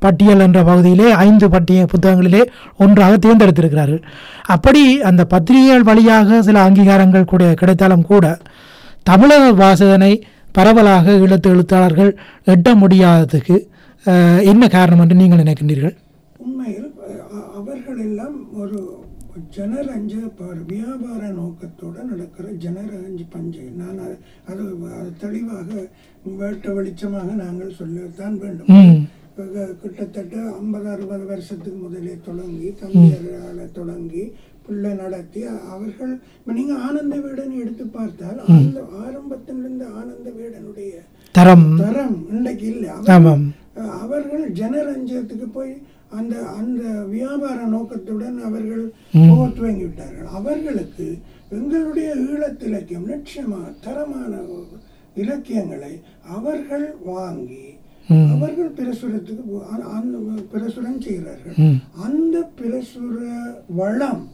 பட்டியல் என்ற பகுதியிலே ஐந்து பட்டிய புத்தகங்களிலே ஒன்றாக தேர்ந்தெடுத்திருக்கிறார்கள் அப்படி அந்த பத்திரிகைகள் வழியாக சில அங்கீகாரங்கள் கூட கிடைத்தாலும் கூட தமிழக வாசகனை பரவலாக ஈழத்து எழுத்தாளர்கள் எட்ட முடியாததுக்கு அஹ், என்ன காரணம் என்று நீங்கள் நினைக்கின்றீர்கள் உண்மையில் அ- அவர்கள் எல்லாம் ஒரு ஜனரஞ்ச பார் வியாபார நோக்கத்தோடு நடக்கிற ஜனரஞ்ச பஞ்சை நான் அது அது அது தெளிவாக வேட்ட வெளிச்சமாக நாங்கள் சொல்லத்தான் வேண்டும் ம் க- கிட்டத்தட்ட ஐம்பது அறுபது வருஷத்துக்கு முதலே தொடங்கி தம்பியரால தொடங்கி பிள்ளை நடத்தி அ- அவர்கள் இப்ப நீங்க ஆனந்த வீடன் எடுத்து பார்த்தால் அந்த ஆரம்பத்திலிருந்து ஆனந்த வீடனுடைய தரம் தரம் இன்றைக்கு இல்லை அவர் ஆமாம் அஹ் அவர்கள் ஜனரஞ்சகத்துக்கு போய் அந்த அந்த வியாபார நோக்கத்துடன் அவர்கள் போக துவங்கி விட்டார்கள் அவர்களுக்கு எங்களுடைய ஈழத்து இலக்கியம் நிச்சயமாக தரமான இலக்கியங்களை அவர்கள் வாங்கி ம். அவர்கள் பிரசுரத்துக்கு போ- அ- அந்த பிரசுரம் செய்கிறார்கள் ம் அந்த பிரசுர வளம்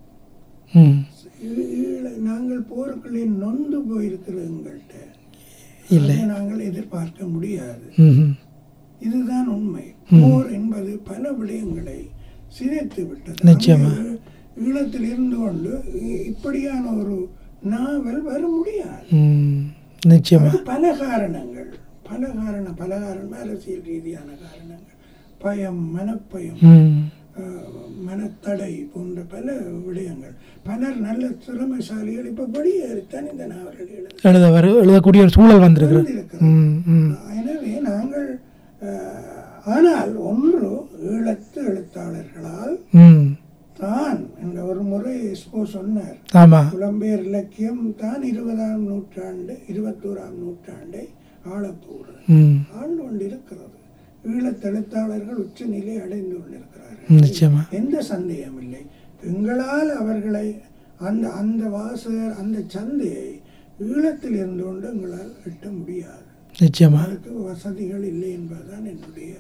ம் ஈ- ஈழ- நாங்கள் போருக்குள்ளே நொந்து போயிருக்கிற எங்கள்கிட்ட இல்லை அதை நாங்கள் எதிர்பார்க்க முடியாது ம் இதுதான் உண்மை போர் என்பது பல விடயங்களை சிதைத்து விட்டது நிச்சயமா. அங்கே ஈழத்தில் இருந்து கொண்டு இ- இப்படியான ஒரு நாவல் வர முடியாது ம் நிச்சயமா அது பல காரணங்கள் பல காரணம் பல காரணம் அரசியல் ரீதியான காரணங்கள் பயம் மனப்பயம் ம் அஹ், மனத்தடை போன்ற பல விடயங்கள் பலர் நல்ல திறமைசாலிகள் இப்ப வெளியேறித்தான் இந்த நாவல்கள் எழுத எழுத வரு எழுதக்கூடிய ஒரு சூழல் வந்திருக்கிறது வந்திருக்கிறது. ம் ம் எனவே நாங்கள் அஹ், ஆனால் ஒன்று ஈழத்து எழுத்தாளர்களால் ம் தான் என்ற ஒரு முறை எஸ்போ சொன்னார் ஆமாம் புலம்பெயர் இலக்கியம் தான் இருபதாம் நூற்றாண்டு இருபத்தோராம் நூற்றாண்டை ஆளப்போகிறது ம் ஆண்டு கொண்டிருக்கிறது ஈழத்து எழுத்தாளர்கள் உச்ச நிலை அடைந்து கொண்டிருக்கிறார்கள் நிச்சயமா எந்த சந்தேகம் இல்லை எங்களால் அவர்களை அந்த அந்த வாசகர் அந்த சந்தையை ஈழத்தில் இருந்து கொண்டு எங்களால் எட்ட முடியாது நிச்சயமா அதுக்கு வசதிகள் இல்லை என்பதுதான் என்னுடைய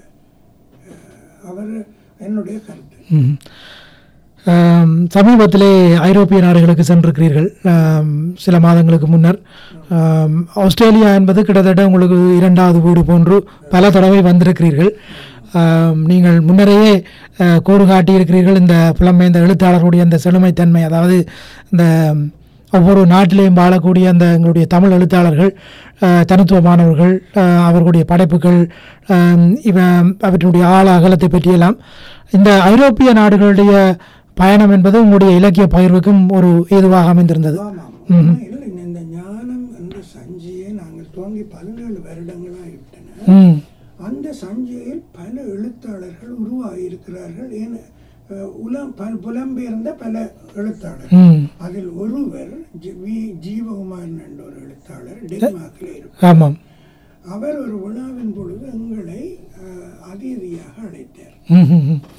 அஹ், அவர் என்னுடைய கருத்து ம். ஆம், சமீபத்திலே ஐரோப்பிய நாடுகளுக்கு சென்றிருக்கிறீர்கள் ஆம், சில மாதங்களுக்கு முன்னர் ஆம், ஆஸ்திரேலியா என்பது கிட்டத்தட்ட உங்களுக்கு இரண்டாவது வீடு போன்று பல தடவை வந்திருக்கிறீர்கள் ஆம், நீங்கள் முன்னரையே அஹ், கோடு காட்டியிருக்கிறீர்கள் இந்த புலம்பெயர்ந்த எழுத்தாளர்களுடைய அந்த செழுமைத்தன்மை அதாவது இந்த ஒவ்வொரு நாட்டிலேயும் வாழக்கூடிய அந்த எங்களுடைய தமிழ் எழுத்தாளர்கள் அஹ், தனித்துவமானவர்கள் அஹ், அவர்களுடைய படைப்புகள் அஹ், இவ அவற்றினுடைய ஆழ அகலத்தை பற்றியெல்லாம் இந்த ஐரோப்பிய நாடுகளுடைய பயணம் என்பது உங்களுடைய இலக்கிய பகிர்வுக்கும் ஒரு ஏதுவாக அமைந்திருந்தது ஆமாம் உண்மையில் இந்த ஞானம் என்ற சஞ்சியை நாங்கள் துவங்கி பதினேழு வருடங்களாகிவிட்டன ம் அந்த சஞ்சிகையில் பல எழுத்தாளர்கள் உருவாகி இருக்கிறார்கள் ஏன் அஹ், உலம் ப புலம்பெயர்ந்த பல எழுத்தாளர்கள் ம் அதில் ஒருவர் ஜி- வி ஜீவகுமாரன் என்ற ஒரு எழுத்தாளர் டென்மார்க்கில் இருப்பார் ஆமாம் அவர் ஒரு விழாவின் பொழுது எங்களை அஹ், அதிதியாக அழைத்தார் ம் ம் ம்.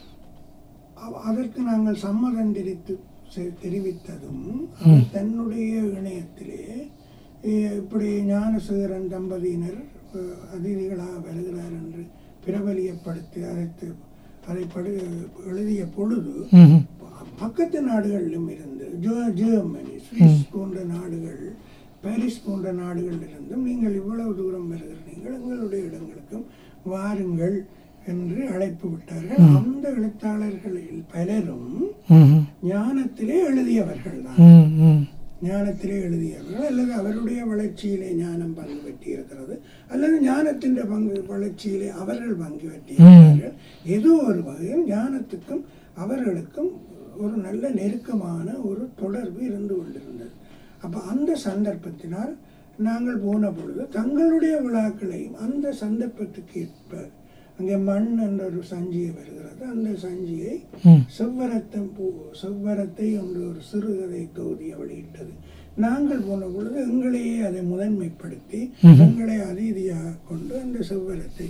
அவ- அதற்கு நாங்கள் சம்மதம் தெரிவித்து செ- தெரிவித்ததும் அவர் தன்னுடைய இணையத்திலே அஹ், இப்படி ஞானசேகரன் தம்பதியினர் அஹ், அதிதிகளாக வருகிறார் என்று பிரபலியப்படுத்தி அழைத்து அதை படு எழுதிய பொழுது ம் ம். பக்கத்து நாடுகளிலும் இருந்து ஜெ- ஜெர்மனி சுவிஸ் போன்ற நாடுகள் பாரிஸ் போன்ற நாடுகளில் இருந்தும் நீங்கள் இவ்வளவு தூரம் வருகிறீர்கள் எங்களுடைய இடங்களுக்கும் வாருங்கள் என்று அழைப்பு விட்டார்கள் அந்த எழுத்தாளர்களில் பலரும் ம் ம். ஞானத்திலே எழுதியவர்கள் தான் ம் ம். ஞானத்திலே எழுதியவர்கள் அல்லது அவருடைய வளர்ச்சியிலே ஞானம் பங்கு பெற்றி இருக்கிறது அல்லது ஞானத்தின் பங்கு வளர்ச்சியிலே அவர்கள் பங்கு பெற்றி இருக்கிறார்கள் ஏதோ ஒரு வகையில் ஞானத்துக்கும் அவர்களுக்கும் ஒரு நல்ல நெருக்கமான ஒரு தொடர்பு இருந்து கொண்டிருந்தது அப்போ அந்த சந்தர்ப்பத்தினால் நாங்கள் போன பொழுது தங்களுடைய விழாக்களையும் அந்த சந்தர்ப்பத்துக்கு ஏற்ப அங்கே மண் என்ற ஒரு சஞ்சிகை வருகிறது அந்த சஞ்சிகை ம். செவ்வரத்தம் பூ செவ்வரத்தை என்று ஒரு சிறுகதை தொகுதியை வெளியிட்டது நாங்கள் போன பொழுது எங்களையே அதை முதன்மைப்படுத்தி எங்களை அதிதியாக கொண்டு அந்த செவ்வரத்தை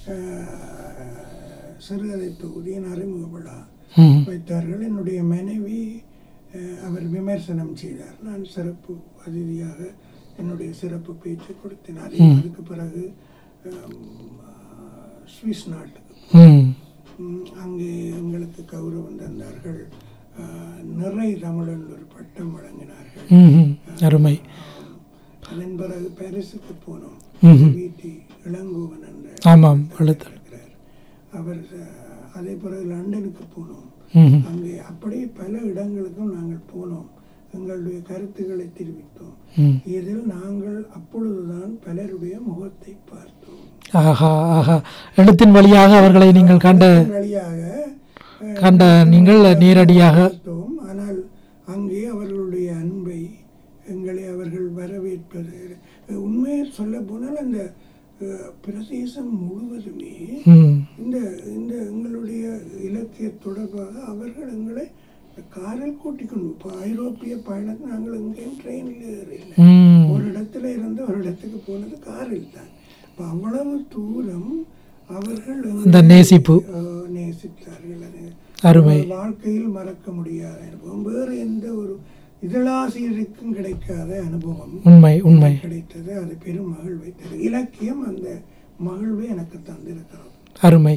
ஆஹ், சிறுகதை தொகுதியின் அறிமுக விழா ம். வைத்தார்கள் என்னுடைய மனைவி அஹ், அவர் விமர்சனம் செய்தார் நான் சிறப்பு அதிதியாக என்னுடைய சிறப்பு பேச்சை கொடுத்தேன் அதே அதுக்கு பிறகு அஹ், சுவிஸ் நாட்டுக்கு ம். ம், அங்கே எங்களுக்கு கௌரவம் தந்தார்கள் அஹ், நிறை தமிழன் ஒரு பட்டம் வழங்கினார்கள் ம் ம். அருமை அதன் பிறகு பாரிஸுக்கு போனோம் ம்ஹும். வீட்டி இளங்கோவன் என்ற ஆமாம் எழுத்து இருக்கிறார் பிறகு லண்டனுக்கு போனோம் ம்ஹும். அங்கே அப்படி பல இடங்களுக்கும் நாங்கள் போனோம் எங்களுடைய கருத்துக்களை தெரிவித்தோம் ம். இதில் நாங்கள் அப்பொழுதுதான் பலருடைய முகத்தை பார்த்தோம் ஆஹா ஆஹா எழுத்தின் வழியாக அவர்களை நீங்கள் கண்ட வழியாக அஹ், கண்ட நீங்கள் நேரடியாக பார்த்தோம் ஆனால் அங்கே அவர்களுடைய அன்பை எங்களை அவர்கள் வரவேற்பது அஹ், உண்மையை சொல்ல போனால் அந்த அஹ், பிரதேசம் முழுவதுமே ம். இந்த இந்த எங்களுடைய இலக்கிய தொடர்பாக அவர்கள் எங்களை காரில் கூட்டிக் கொண்டு இப்போ ஐரோப்பிய பயணத்தை நாங்கள் எங்கேயும் ட்ரெயினில் ஏறல ம். ஒரு இடத்துல இருந்து ஒரு இடத்துக்கு போனது காரில் தான் இப்போ அவ்வளவு தூரம் அவர்கள் அந்த எங்களை, நேசிப்பு அஹ், நேசித்தார்கள் அது அருமை ஒரு வாழ்க்கையில் மறக்க முடியாத அனுபவம் வேறு எந்த ஒரு இதழாசிரியருக்கும் கிடைக்காத அனுபவம் உண்மை உண்மை கிடைத்தது அது பெரும் மகிழ்வை தரு இலக்கியம் அந்த மகிழ்வை எனக்கு தந்திருக்கிறது அருமை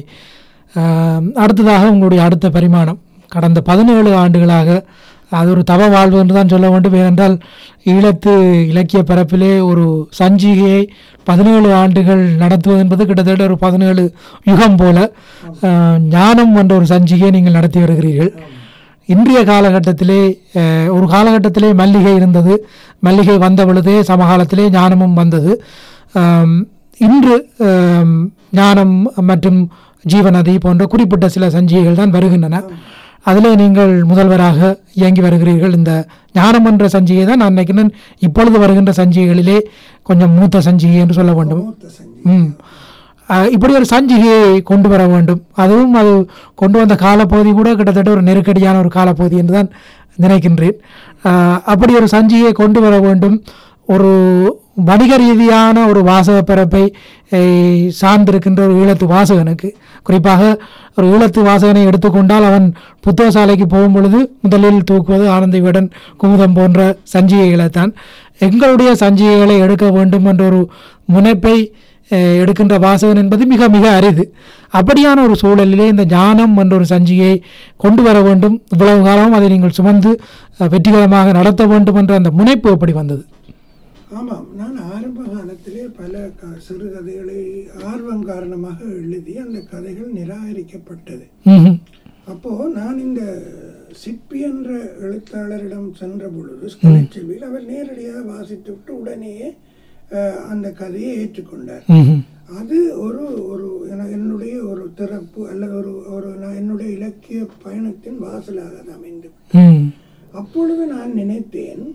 ஆம், அடுத்ததாக உங்களுடைய அடுத்த பரிமாணம் கடந்த பதினேழு ஆண்டுகளாக அது ஒரு தவ வாழ்வு என்று தான் சொல்ல வேண்டும் ஏனென்றால் ஈழத்து இலக்கிய பரப்பிலே ஒரு சஞ்சிகையை பதினேழு ஆண்டுகள் நடத்துவது என்பது கிட்டத்தட்ட ஒரு பதினேழு யுகம் போல ஆ, ஞானம் என்ற ஒரு சஞ்சிகையை நீங்கள் நடத்தி வருகிறீர்கள் இன்றைய காலகட்டத்திலே அஹ், ஒரு காலகட்டத்திலே மல்லிகை இருந்தது மல்லிகை வந்த பொழுதே சமகாலத்திலே ஞானமும் வந்தது ஆம், இன்று ஆம், ஞானம் மற்றும் ஜீவநதி போன்ற குறிப்பிட்ட சில சஞ்சிகைகள் தான் வருகின்றன அதிலே நீங்கள் முதல்வராக இயங்கி வருகிறீர்கள் இந்த ஞானம் என்ற சஞ்சிகை தான் நான் நினைக்கிறேன் இப்பொழுது வருகின்ற சஞ்சிகைகளிலே கொஞ்சம் மூத்த சஞ்சிகை என்று சொல்ல வேண்டும் மூத்த சஞ்சி ம் அஹ் இப்படி ஒரு சஞ்சிகையை கொண்டு வர வேண்டும் அதுவும் அது கொண்டு வந்த காலப்பகுதி கூட கிட்டத்தட்ட ஒரு நெருக்கடியான ஒரு காலப்பகுதி என்று தான் நினைக்கின்றேன் அஹ் அப்படி ஒரு சஞ்சிகையை கொண்டு வர வேண்டும் ஒரு வணிக ரீதியான ஒரு வாசக பிறப்பை அஹ், சார்ந்திருக்கின்ற ஒரு ஈழத்து வாசகனுக்கு குறிப்பாக ஒரு ஈழத்து வாசகனை எடுத்துக்கொண்டால் அவன் புத்தகசாலைக்கு போகும் பொழுது முதலில் தூக்குவது ஆனந்த விகடன் குமுதம் போன்ற சஞ்சிகைகளை தான் எங்களுடைய சஞ்சிகைகளை எடுக்க வேண்டும் என்ற ஒரு முனைப்பை அஹ், எடுக்கின்ற வாசகன் என்பது மிக மிக அரிது அப்படியான ஒரு சூழலிலே இந்த ஞானம் என்ற ஒரு சஞ்சிகையை கொண்டு வர வேண்டும் இவ்வளவு காலமும் அதை நீங்கள் சுமந்து அஹ், வெற்றிகரமாக நடத்த வேண்டும் என்ற அந்த முனைப்பு எப்படி வந்தது ஆமாம் நான் ஆரம்ப காலத்திலே பல க சிறுகதைகளை ஆர்வம் காரணமாக எழுதி அந்த கதைகள் நிராகரிக்கப்பட்டது ம்ஹும். அப்போ நான் இந்த சிப்பி என்ற எழுத்தாளரிடம் சென்ற பொழுது கலைச்செல்வியில் அவர் நேரடியாக வாசித்து விட்டு உடனேயே அஹ், அந்த கதையை ஏற்றுக்கொண்டார் ம்ஹும். அது ஒரு ஒரு என- என்னுடைய ஒரு திறப்பு அல்லது ஒரு ஒரு நான் என்னுடைய இலக்கிய பயணத்தின் வாசலாக அது அமைந்து ம். அப்பொழுது நான் நினைத்தேன்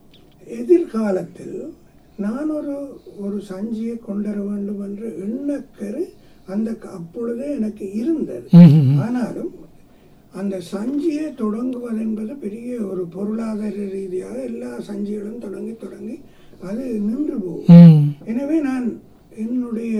எதிர்காலத்தில் நான் ஒரு ஒரு சஞ்சியை கொண்டு வர வேண்டும் என்ற எண்ணக்கரு அந்த க- அப்பொழுதே எனக்கு இருந்தது ம்ஹும். ஆனாலும் அந்த சஞ்சியை தொடங்குவது என்பது பெரிய ஒரு பொருளாதார ரீதியாக எல்லா சஞ்சிகளும் தொடங்கி தொடங்கி அது நின்று போகும் ம். எனவே நான் என்னுடைய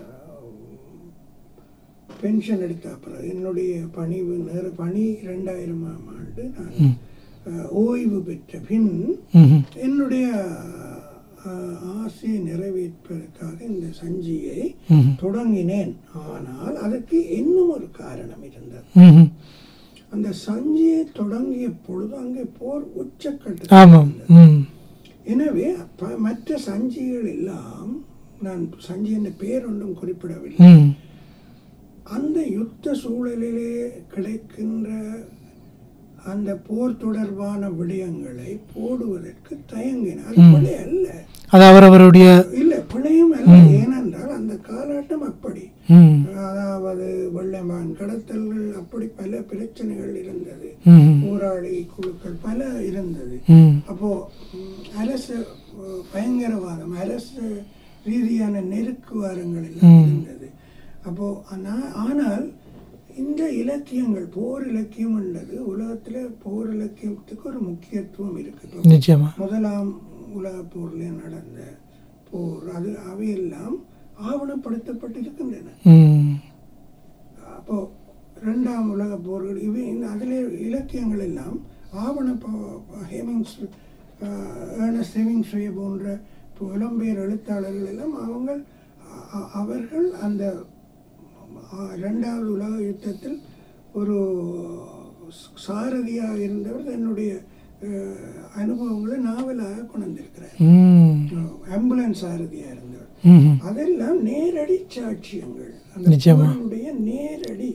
பென்ஷன் எடுத்த அப்புறம் என்னுடைய பணிவு நேர பணி ரெண்டாயிரமாம் ஆண்டு நான் அஹ், ஓய்வு பெற்ற பின் ம்ஹும். என்னுடைய அஹ், ஆசையை நிறைவேற்றுவதற்காக இந்த சஞ்சியை ம்ஹும். தொடங்கினேன் ஆனால் அதற்கு இன்னும் ஒரு காரணம் இருந்தது ம்ஹும். அந்த சஞ்சியை தொடங்கிய பொழுது அங்கே போர் உச்சக்கட்ட ஆமாம் ம். எனவே ப- மற்ற சஞ்சிகள் எல்லாம் நான் சஞ்சி என்ற பேர் ஒன்றும் குறிப்பிடவில்லை ம். அந்த யுத்த சூழலிலே கிடைக்கின்ற அந்த போர் தொடர்பான விடயங்களை போடுவதற்கு தயங்கினார் அது பிழை அல்ல அது அவரவருடைய இல்லை பிழையும் அல்ல ஏனென்றால் அந்த காலகட்டம் அப்படி ம். அதாவது வெள்ளைமான் கடத்தல்கள் அப்படி பல பிரச்சனைகள் இருந்தது ம்ஹும். போராளி குழுக்கள் பல இருந்தது ம். அப்போ ம், அரசு அஹ், பயங்கரவாதம் அரசு ரீதியான நெருக்குவாரங்கள் எல்லாம் இருந்தது அப்போ ஆனா- ஆனால் இந்த இலக்கியங்கள் போர் இலக்கியம் என்றது உலகத்துல போர் இலக்கியத்துக்கு ஒரு முக்கியத்துவம் இருக்கு இப்போ நிச்சயமா முதலாம் உலக போர்ல நடந்த போர் அது அவையெல்லாம் ஆவணப்படுத்தப்பட்டிருக்கின்றன ம். அப்போ ரெண்டாம் உலக போர்கள் இவை இந்த அதிலே இலக்கியங்கள் எல்லாம் ஆவண ப- ஹேமிங்ஸ் ஏர்னஸ்ட் ஹெமிங்ஸ்வே போன்ற புலம்பெயர் எழுத்தாளர்கள் எல்லாம் அவங்க அ- அ- அவர்கள் அந்த அ, ரெண்டாவது உலக யுத்தத்தில் ஒரு சாரதியாக இருந்தவர் தன்னுடைய அஹ், அனுபவங்களை நாவலாக கொண்டு வந்திருக்கிறார் ம். ஆம்புலன்ஸ் சாரதியாக இருந்தவர் ம்ஹும். அதெல்லாம் நேரடி சாட்சியங்கள் அந்த நிச்சயமா. போரினுடைய நேரடி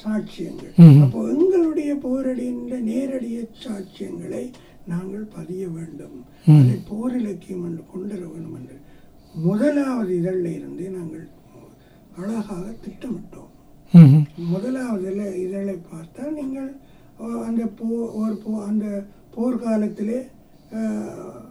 சாட்சியங்கள் ம்ஹும். அப்போ எங்களுடைய போரடியின் நேரடிய சாட்சியங்களை நாங்கள் பதிய வேண்டும் ம். அதை போர் இலக்கியம் என்று கொண்டு வர வேண்டும் என்று முதலாவது இதழில் இருந்தே நாங்கள் அழகாக திட்டமிட்டோம் ம்ஹும். முதலாவது இல- இதழை பார்த்தால் நீங்கள் அஹ், அந்த போ ஒரு போ அந்த போர்க்காலத்திலே அஹ்,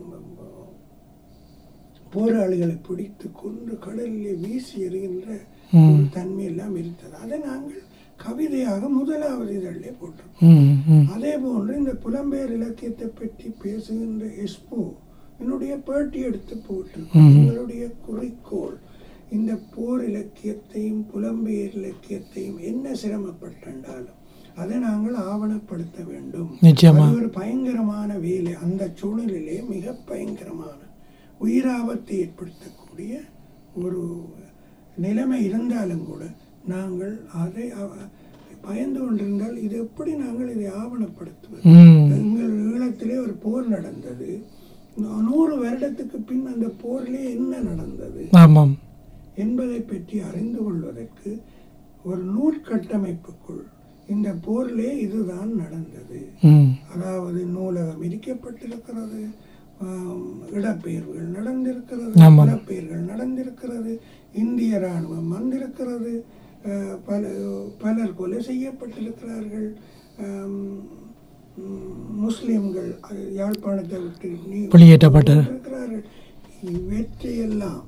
போராளிகளை பிடித்து கொண்டு கடலிலே வீசி எறிகின்ற ம். ஒரு தன்மை எல்லாம் இருந்தது அதை நாங்கள் கவிதையாக முதலாவது இதழிலே போட்டோம் ம், ம். அதே போன்று இந்த புலம்பெயர் இலக்கியத்தை பற்றி பேசுகின்ற எஸ்போ என்னுடைய பேட்டி எடுத்து போட்டு ம்ஹும். எங்களுடைய குறிக்கோள் இந்த போர் இலக்கியத்தையும் புலம்பெயர் இலக்கியத்தையும் என்ன சிரமப்பட்டாலும் அதை நாங்கள் ஆவணப்படுத்த வேண்டும் நிச்சயமா அது ஒரு பயங்கரமான வேலை அந்த சூழலிலே மிக பயங்கரமான உயிராபத்தை ஏற்படுத்தக்கூடிய ஒரு நிலைமை இருந்தாலும் கூட நாங்கள் அதை அவ- பயந்து கொண்டிருந்தால் இது எப்படி நாங்கள் இதை ஆவணப்படுத்துவது ம். எங்கள் ஈழத்திலே ஒரு போர் நடந்தது நூறு வருடத்துக்கு பின் அந்த போரிலே என்ன நடந்தது ஆமாம் என்பதை பற்றி அறிந்து கொள்வதற்கு ஒரு நூற்கட்டமைப்புக்குள் இந்த போரிலே இதுதான் நடந்தது ம். அதாவது நூலகம் இடிக்கப்பட்டிருக்கிறது ஆம், இடப்பெயர்வுகள் நடந்திருக்கிறது ஆமாம். இடப்பெயர்கள் நடந்திருக்கிறது இந்திய இராணுவம் வந்திருக்கிறது அஹ், பல பலர் கொலை செய்யப்பட்டிருக்கிறார்கள் ஆம், ம், முஸ்லிம்கள் அஹ், யாழ்ப்பாணத்தை விட்டு நீ வெளியேற்றப்பட்டனர். இருக்கிறார்கள் இவற்றையெல்லாம்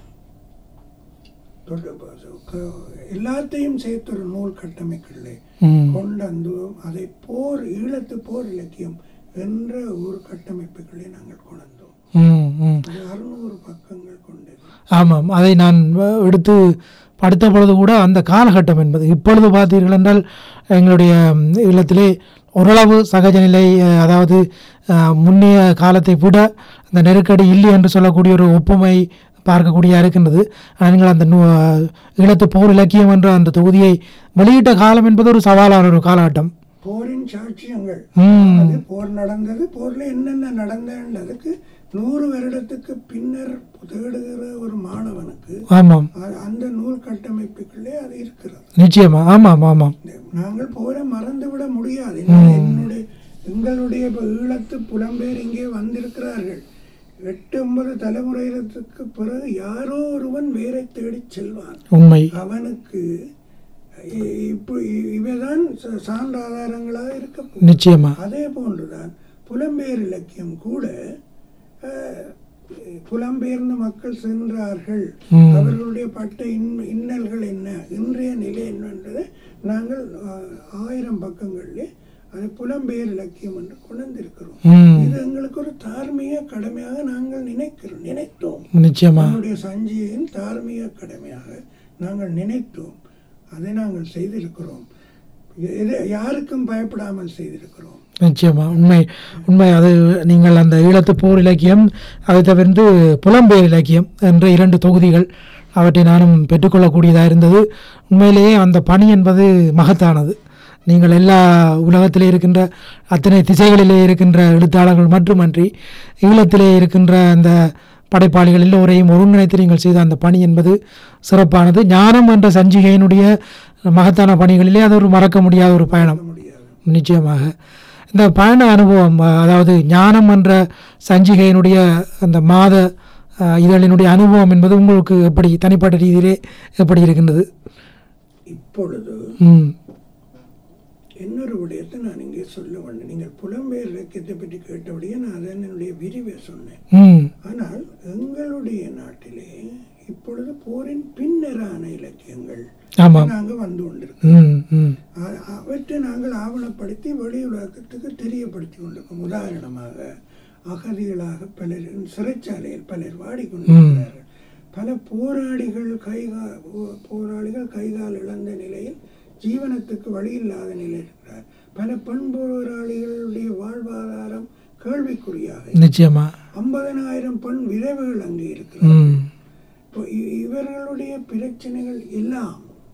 தொடர்பு க- எல்லாத்தையும் சேர்த்து ஒரு நூல் கட்டமைக்கலை ம். கொண்டு வந்து அதை போர் ஈழத்து போர் இலக்கியம் என்ற ஒரு கட்டமைப்புகளை நாங்கள் கொண்டோம் ம், ம். அது அறுநூறு பக்கங்கள் கொண்டது ஆமாம் அதை நான் வ- எடுத்து படித்த பொழுது கூட அந்த காலகட்டம் என்பது இப்பொழுது பார்த்தீர்கள் என்றால் எங்களுடைய ம், இல்லத்திலே ஓரளவு சகஜ நிலை அஹ், அதாவது அஹ், முன்னைய காலத்தை விட அந்த நெருக்கடி இல்லை என்று சொல்லக்கூடிய ஒரு ஒப்புமை பார்க்கக்கூடிய இருக்கின்றது ஆனால் நீங்கள் அந்த நூ ஈழத்து போர் இலக்கியம் என்ற அந்த தொகுதியை வெளியிட்ட காலம் என்பது ஒரு சவாலான ஒரு காலகட்டம் போரின் சாட்சியங்கள் ம். அது போர் நடந்தது போர்ல என்னென்ன நடந்ததுக்கு நூறு வருடத்துக்கு பின்னர் தேடுகிற ஒரு மாணவனுக்கு ஆமாம் அ- அந்த நூல் கட்டமைப்புகளே அது இருக்கிறது நிச்சயமா ஆமாம் ஆமாம் நாங்கள் போரை மறந்துவிட முடியாது ஏன்னா என்னுடைய எங்களுடைய இப்ப ஈழத்து புலம்பெயர் இங்கே வந்திருக்கிறார்கள் எட்டு ஒன்பது தலைமுறைகளுக்கு பிறகு யாரோ ஒருவன் வேரை தேடிச் செல்வான் உண்மை அவனுக்கு இ- இப்போ இ- இவைதான் ச- சான்று ஆதாரங்களாக இருக்க போகுது. நிச்சயமா அதே போன்றுதான் புலம்பெயர் இலக்கியம் கூட அஹ், புலம்பெயர்ந்த மக்கள் சென்றார்கள் ம். அவர்களுடைய பட்ட இன் இன்னல்கள் என்ன இன்றைய நிலை என்னன்றதை நாங்கள் அஹ், ஆயிரம் பக்கங்களிலே அது புலம்பெயர் இலக்கியம் என்று கொண்டிருக்கிறோம் ம் இது எங்களுக்கு ஒரு தார்மீக கடமையாக நாங்கள் நினைக்கிறோம் நினைத்தோம் நிச்சயமா நம்முடைய சஞ்சியின் தார்மீக கடமையாக நாங்கள் நினைத்தோம் அதை நாங்கள் செய்திருக்கிறோம் எது யாருக்கும் பயப்படாமல் செய்திருக்கிறோம் நிச்சயமா உண்மை உண்மை அது நீங்கள் அந்த ஈழத்து போர் இலக்கியம் அதை தவிர்த்து புலம்பெயர் இலக்கியம் என்ற இரண்டு தொகுதிகள் அவற்றை நானும் பெற்றுக்கொள்ளக்கூடியதாக இருந்தது உண்மையிலேயே அந்த பணி என்பது மகத்தானது நீங்கள் எல்லா உலகத்திலே இருக்கின்ற அத்தனை திசைகளிலே இருக்கின்ற எழுத்தாளர்கள் மட்டுமன்றி ஈழத்திலே இருக்கின்ற அந்த படைப்பாளிகள் எல்லோரையும் ஒருங்கிணைத்து நீங்கள் செய்த அந்த பணி என்பது சிறப்பானது ஞானம் என்ற சஞ்சிகையினுடைய மகத்தான பணிகளிலே அது ஒரு மறக்க முடியாத ஒரு பயணம் முடியாது நிச்சயமாக இந்த பயண அனுபவம் அஹ், அதாவது ஞானம் என்ற சஞ்சிகையினுடைய அந்த மாத அஹ், இதழினுடைய அனுபவம் என்பது உங்களுக்கு எப்படி தனிப்பட்ட ரீதியிலே எப்படி இருக்கின்றது இப்பொழுது ம் இன்னொரு விடயத்தை நான் இங்கே சொல்ல வேண்டும் நீங்கள் புலம்பெயர் இலக்கியத்தை பற்றி கேட்டபடியே நான் அதன் என்னுடைய விரிவை சொன்னேன் ம் ஆனால் எங்களுடைய நாட்டிலே இப்பொழுது போரின் பின்னரான இலக்கியங்கள் ஆமாம் நாங்கள் வந்து கொண்டிருக்கோம் ம் ம் அ- அவற்றை நாங்கள் ஆவணப்படுத்தி வெளி உலகத்துக்கு தெரியப்படுத்தி கொண்டிருக்கோம் உதாரணமாக அகதிகளாக பலர் சிறைச்சாலையில் பலர் வாடிக்கொண்டிருக்கிறார்கள் பல போராளிகள் கைகா போ- போராளிகள் கைகால் இழந்த நிலையில் ஜீவனத்துக்கு வழி இல்லாத நிலையில் இருக்கிறார் பல பெண் போராளிகளுடைய வாழ்வாதாரம் கேள்விக்குறியாக நிச்சயமா ஐம்பதனாயிரம் பெண் விதவைகள் அங்கே இருக்கிறார் ம் இப்போ இ- இவர்களுடைய பிரச்சனைகள் எல்லாம்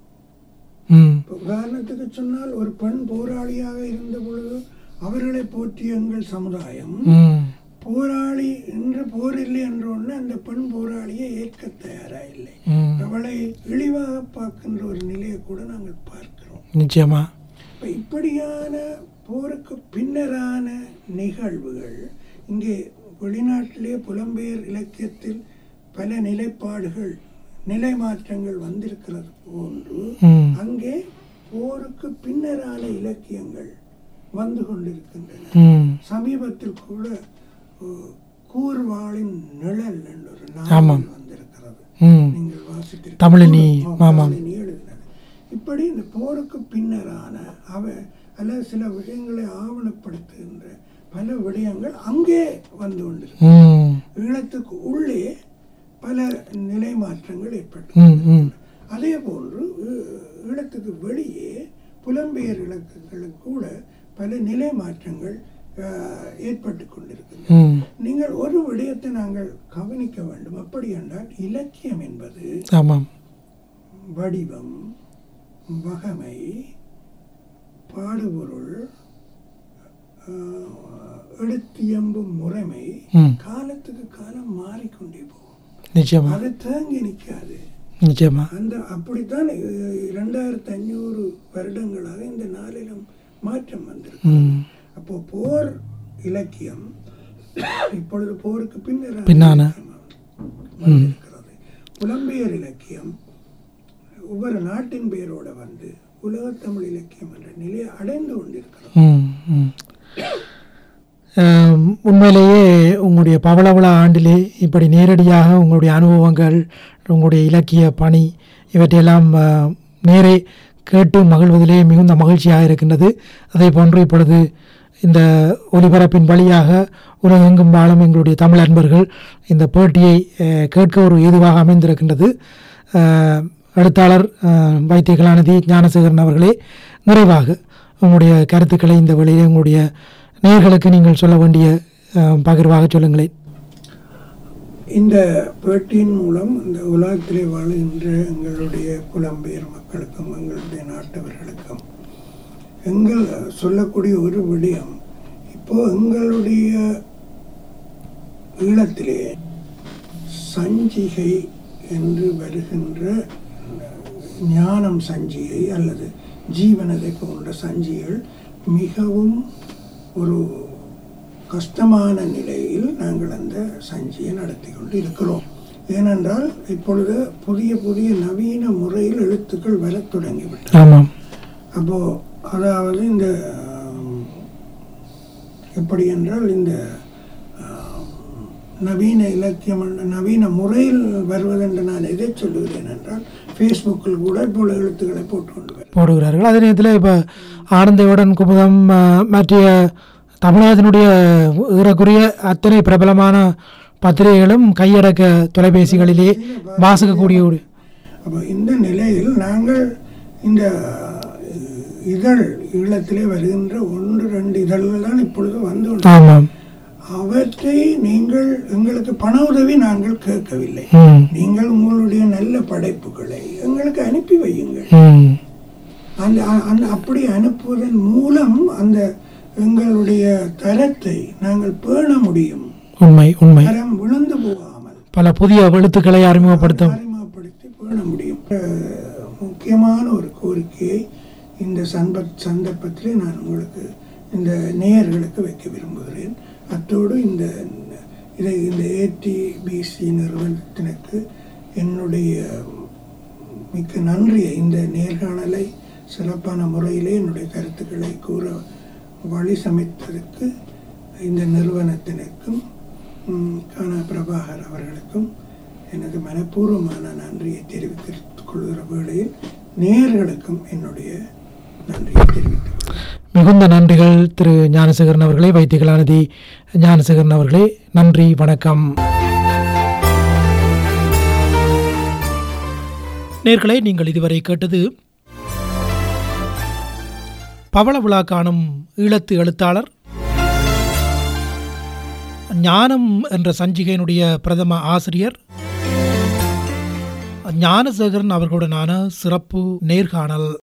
ம் இப்போ உதாரணத்துக்கு சொன்னால் ஒரு பெண் போராளியாக இருந்த பொழுது அவர்களை போற்றிய எங்கள் சமுதாயம் ம் போராளி என்று போர் இல்லை என்ற ஒன்று அந்த பெண் போராளியை ஏற்க தயாரா இல்லை ம் அவளை இழிவாக பார்க்கின்ற ஒரு நிலையை கூட நாங்கள் பார்க்கிறோம் நிச்சயமா இப்ப இப்படியான போருக்கு பின்னரான நிகழ்வுகள் இங்கே வெளிநாட்டிலே புலம்பெயர் இலக்கியத்தில் பல நிலைப்பாடுகள் நிலை மாற்றங்கள் வந்திருக்கிறது போன்று ம் அங்கே போருக்கு பின்னரான இலக்கியங்கள் வந்து கொண்டிருக்கின்றன ம் சமீபத்தில் கூட அஹ், கூர்வாளின் நிழல் என்ற ஒரு ஆமாம். நாவல் வந்திருக்கிறது ம் நீங்கள் வாசித்திருக்க தமிழினி, ஆமாம். தமிழினி எழுதினது இப்படி இந்த போருக்கு பின்னரான அவ அல்லது சில விஷயங்களை ஆவணப்படுத்துகின்ற பல விடயங்கள் அங்கே வந்து கொண்டிருக்கு ம் ஈழத்துக்கு உள்ளே பல நிலை மாற்றங்கள் ஏற்பட்டு ம் ம் அதே போன்று ஈ- ஈழத்துக்கு வெளியே புலம்பெயர் இலக்குகளுக்கு கூட பல நிலை மாற்றங்கள் அஹ், ஏற்பட்டு கொண்டிருக்கின்றன ம் நீங்கள் ஒரு விடயத்தை நாங்கள் கவனிக்க வேண்டும் அப்படி என்றால் இலக்கியம் என்பது ஆமாம் வடிவம் வகமை பாடுபொருள் ஆஹ், எடுத்தியம்பும் முறைமை ம் காலத்துக்கு காலம் மாறிக்கொண்டே போகும் நிச்சயமா அது தேங்கி நிற்காது நிச்சயமா அந்த அப்படித்தான் அஹ், இரண்டாயிரத்தி ஐநூறு வருடங்களாக இந்த நாளிலும் மாற்றம் வந்திருக்கு ம் அப்போ போர் இலக்கியம் இப்பொழுது போருக்கு பின்னர் பின்னான. வந்திருக்கிறது புலம்பெயர் இலக்கியம் ஒவ்வொரு நாட்டின் பெயரோட வந்து உலகத்தமிழ் இலக்கியம் என்ற நிலையை அடைந்து கொண்டிருக்கிறது ம் ம் ஆம், உண்மையிலேயே உங்களுடைய பவளவிழா ஆண்டிலே இப்படி நேரடியாக உங்களுடைய அனுபவங்கள் உங்களுடைய இலக்கிய பணி இவற்றையெல்லாம் ஆ, நேரே கேட்டு மகிழ்வதிலே மிகுந்த மகிழ்ச்சியாக இருக்கின்றது அதே போன்று இப்பொழுது இந்த ஒலிபரப்பின் வழியாக உலகெங்கும் வாழும் எங்களுடைய தமிழ் அன்பர்கள் இந்த பேட்டியை அஹ், கேட்க ஒரு ஏதுவாக அமைந்திருக்கின்றது அஹ், எழுத்தாளர் அஹ், வைத்திய கலாநிதி ஞானசேகரன் அவர்களே நிறைவாக உங்களுடைய கருத்துக்களை இந்த வேளையிலே உங்களுடைய நேயர்களுக்கு நீங்கள் சொல்ல வேண்டிய அஹ், பகிர்வாக சொல்லுங்களேன் இந்த பேட்டியின் மூலம் இந்த உலகத்திலே வாழுகின்ற எங்களுடைய புலம்பெயர் மக்களுக்கும் எங்களுடைய நாட்டவர்களுக்கும் எங்கள் சொல்லக்கூடிய ஒரு விடயம் இப்போ எங்களுடைய ஈழத்திலே சஞ்சிகை என்று வருகின்ற ஞானம் சஞ்சிகை அல்லது ஜீவனதை போன்ற சஞ்சிகள் மிகவும் ஒரு கஷ்டமான நிலையில் நாங்கள் அந்த சஞ்சியை நடத்தி கொண்டு இருக்கிறோம் ஏனென்றால் இப்பொழுது புதிய புதிய நவீன முறையில் எழுத்துக்கள் வரத் தொடங்கிவிட்டன ஆமாம் அப்போ அதாவது இந்த ஆம், எப்படி என்றால் இந்த ஆம், நவீன இலக்கியம் என்ற- நவீன முறையில் வருவதென்று நான் எதை சொல்லுகிறேன் என்றால் ஃபேஸ்புக்கில் கூட இப்போ எழுத்துக்களை போட்டுக்கொண்டு வர போடுகிறார்கள் அதே நேரத்தில் இப்போ ஆனந்தவுடன் குமுதம் அஹ், மற்ற தமிழகத்தினுடைய ஏறக்குறைய அத்தனை பிரபலமான பத்திரிகைகளும் கையடக்க தொலைபேசிகளிலே வாசிக்கக்கூடிய ஒரு அப்போ இந்த நிலையில் நாங்கள் இந்த இதழ் ஈழத்திலே வருகின்ற ஒன்று ரெண்டு இதழ்கள் தான் இப்பொழுது வந்து கொண்டு- ஆமாம் அவற்றை நீங்கள் எங்களுக்கு பண உதவி நாங்கள் கேட்கவில்லை ம் நீங்கள் உங்களுடைய நல்ல படைப்புகளை எங்களுக்கு அனுப்பி வையுங்கள் ம் அந்த அ- அந்த அப்படி அனுப்புவதன் மூலம் அந்த எங்களுடைய தரத்தை நாங்கள் பேண முடியும் உண்மை உண்மை தரம் விழுந்து போகாமல் பல புதிய எழுத்துக்களை அறிமுகப்படுத்தும் அறிமுகப்படுத்தி பேண முடியும் அஹ், முக்கியமான ஒரு கோரிக்கையை இந்த சன்பத் சந்தர்ப்பத்திலே நான் உங்களுக்கு இந்த நேயர்களுக்கு வைக்க விரும்புகிறேன் அத்தோடு இந்த இதை இந்த ஏடிபிசி நிறுவனத்தினருக்கு என்னுடைய மிக்க நன்றியை இந்த நேர்காணலை சிறப்பான முறையிலே என்னுடைய கருத்துக்களை கூற வழி சமைத்ததற்கு இந்த நிறுவனத்தினருக்கும் ம், கானா பிரபாகர் அவர்களுக்கும் எனது மனப்பூர்வமான நன்றியை தெரிவித்துக் கொள்கிற வேளையில் நேயர்களுக்கும் என்னுடைய நன்றியை தெரிவித்துக் கொள்கிறேன். மிகுந்த நன்றிகள் திரு ஞானசேகரன் அவர்களே வைத்திய கலாநிதி ஞானசேகரன் அவர்களே நன்றி வணக்கம் நேர்களை நீங்கள் இதுவரை கேட்டது பவள விழா காணும் ஈழத்து எழுத்தாளர் ஞானம் என்ற சஞ்சிகையினுடைய பிரதம ஆசிரியர் ஞானசேகரன் அவர்களுடனான சிறப்பு நேர்காணல்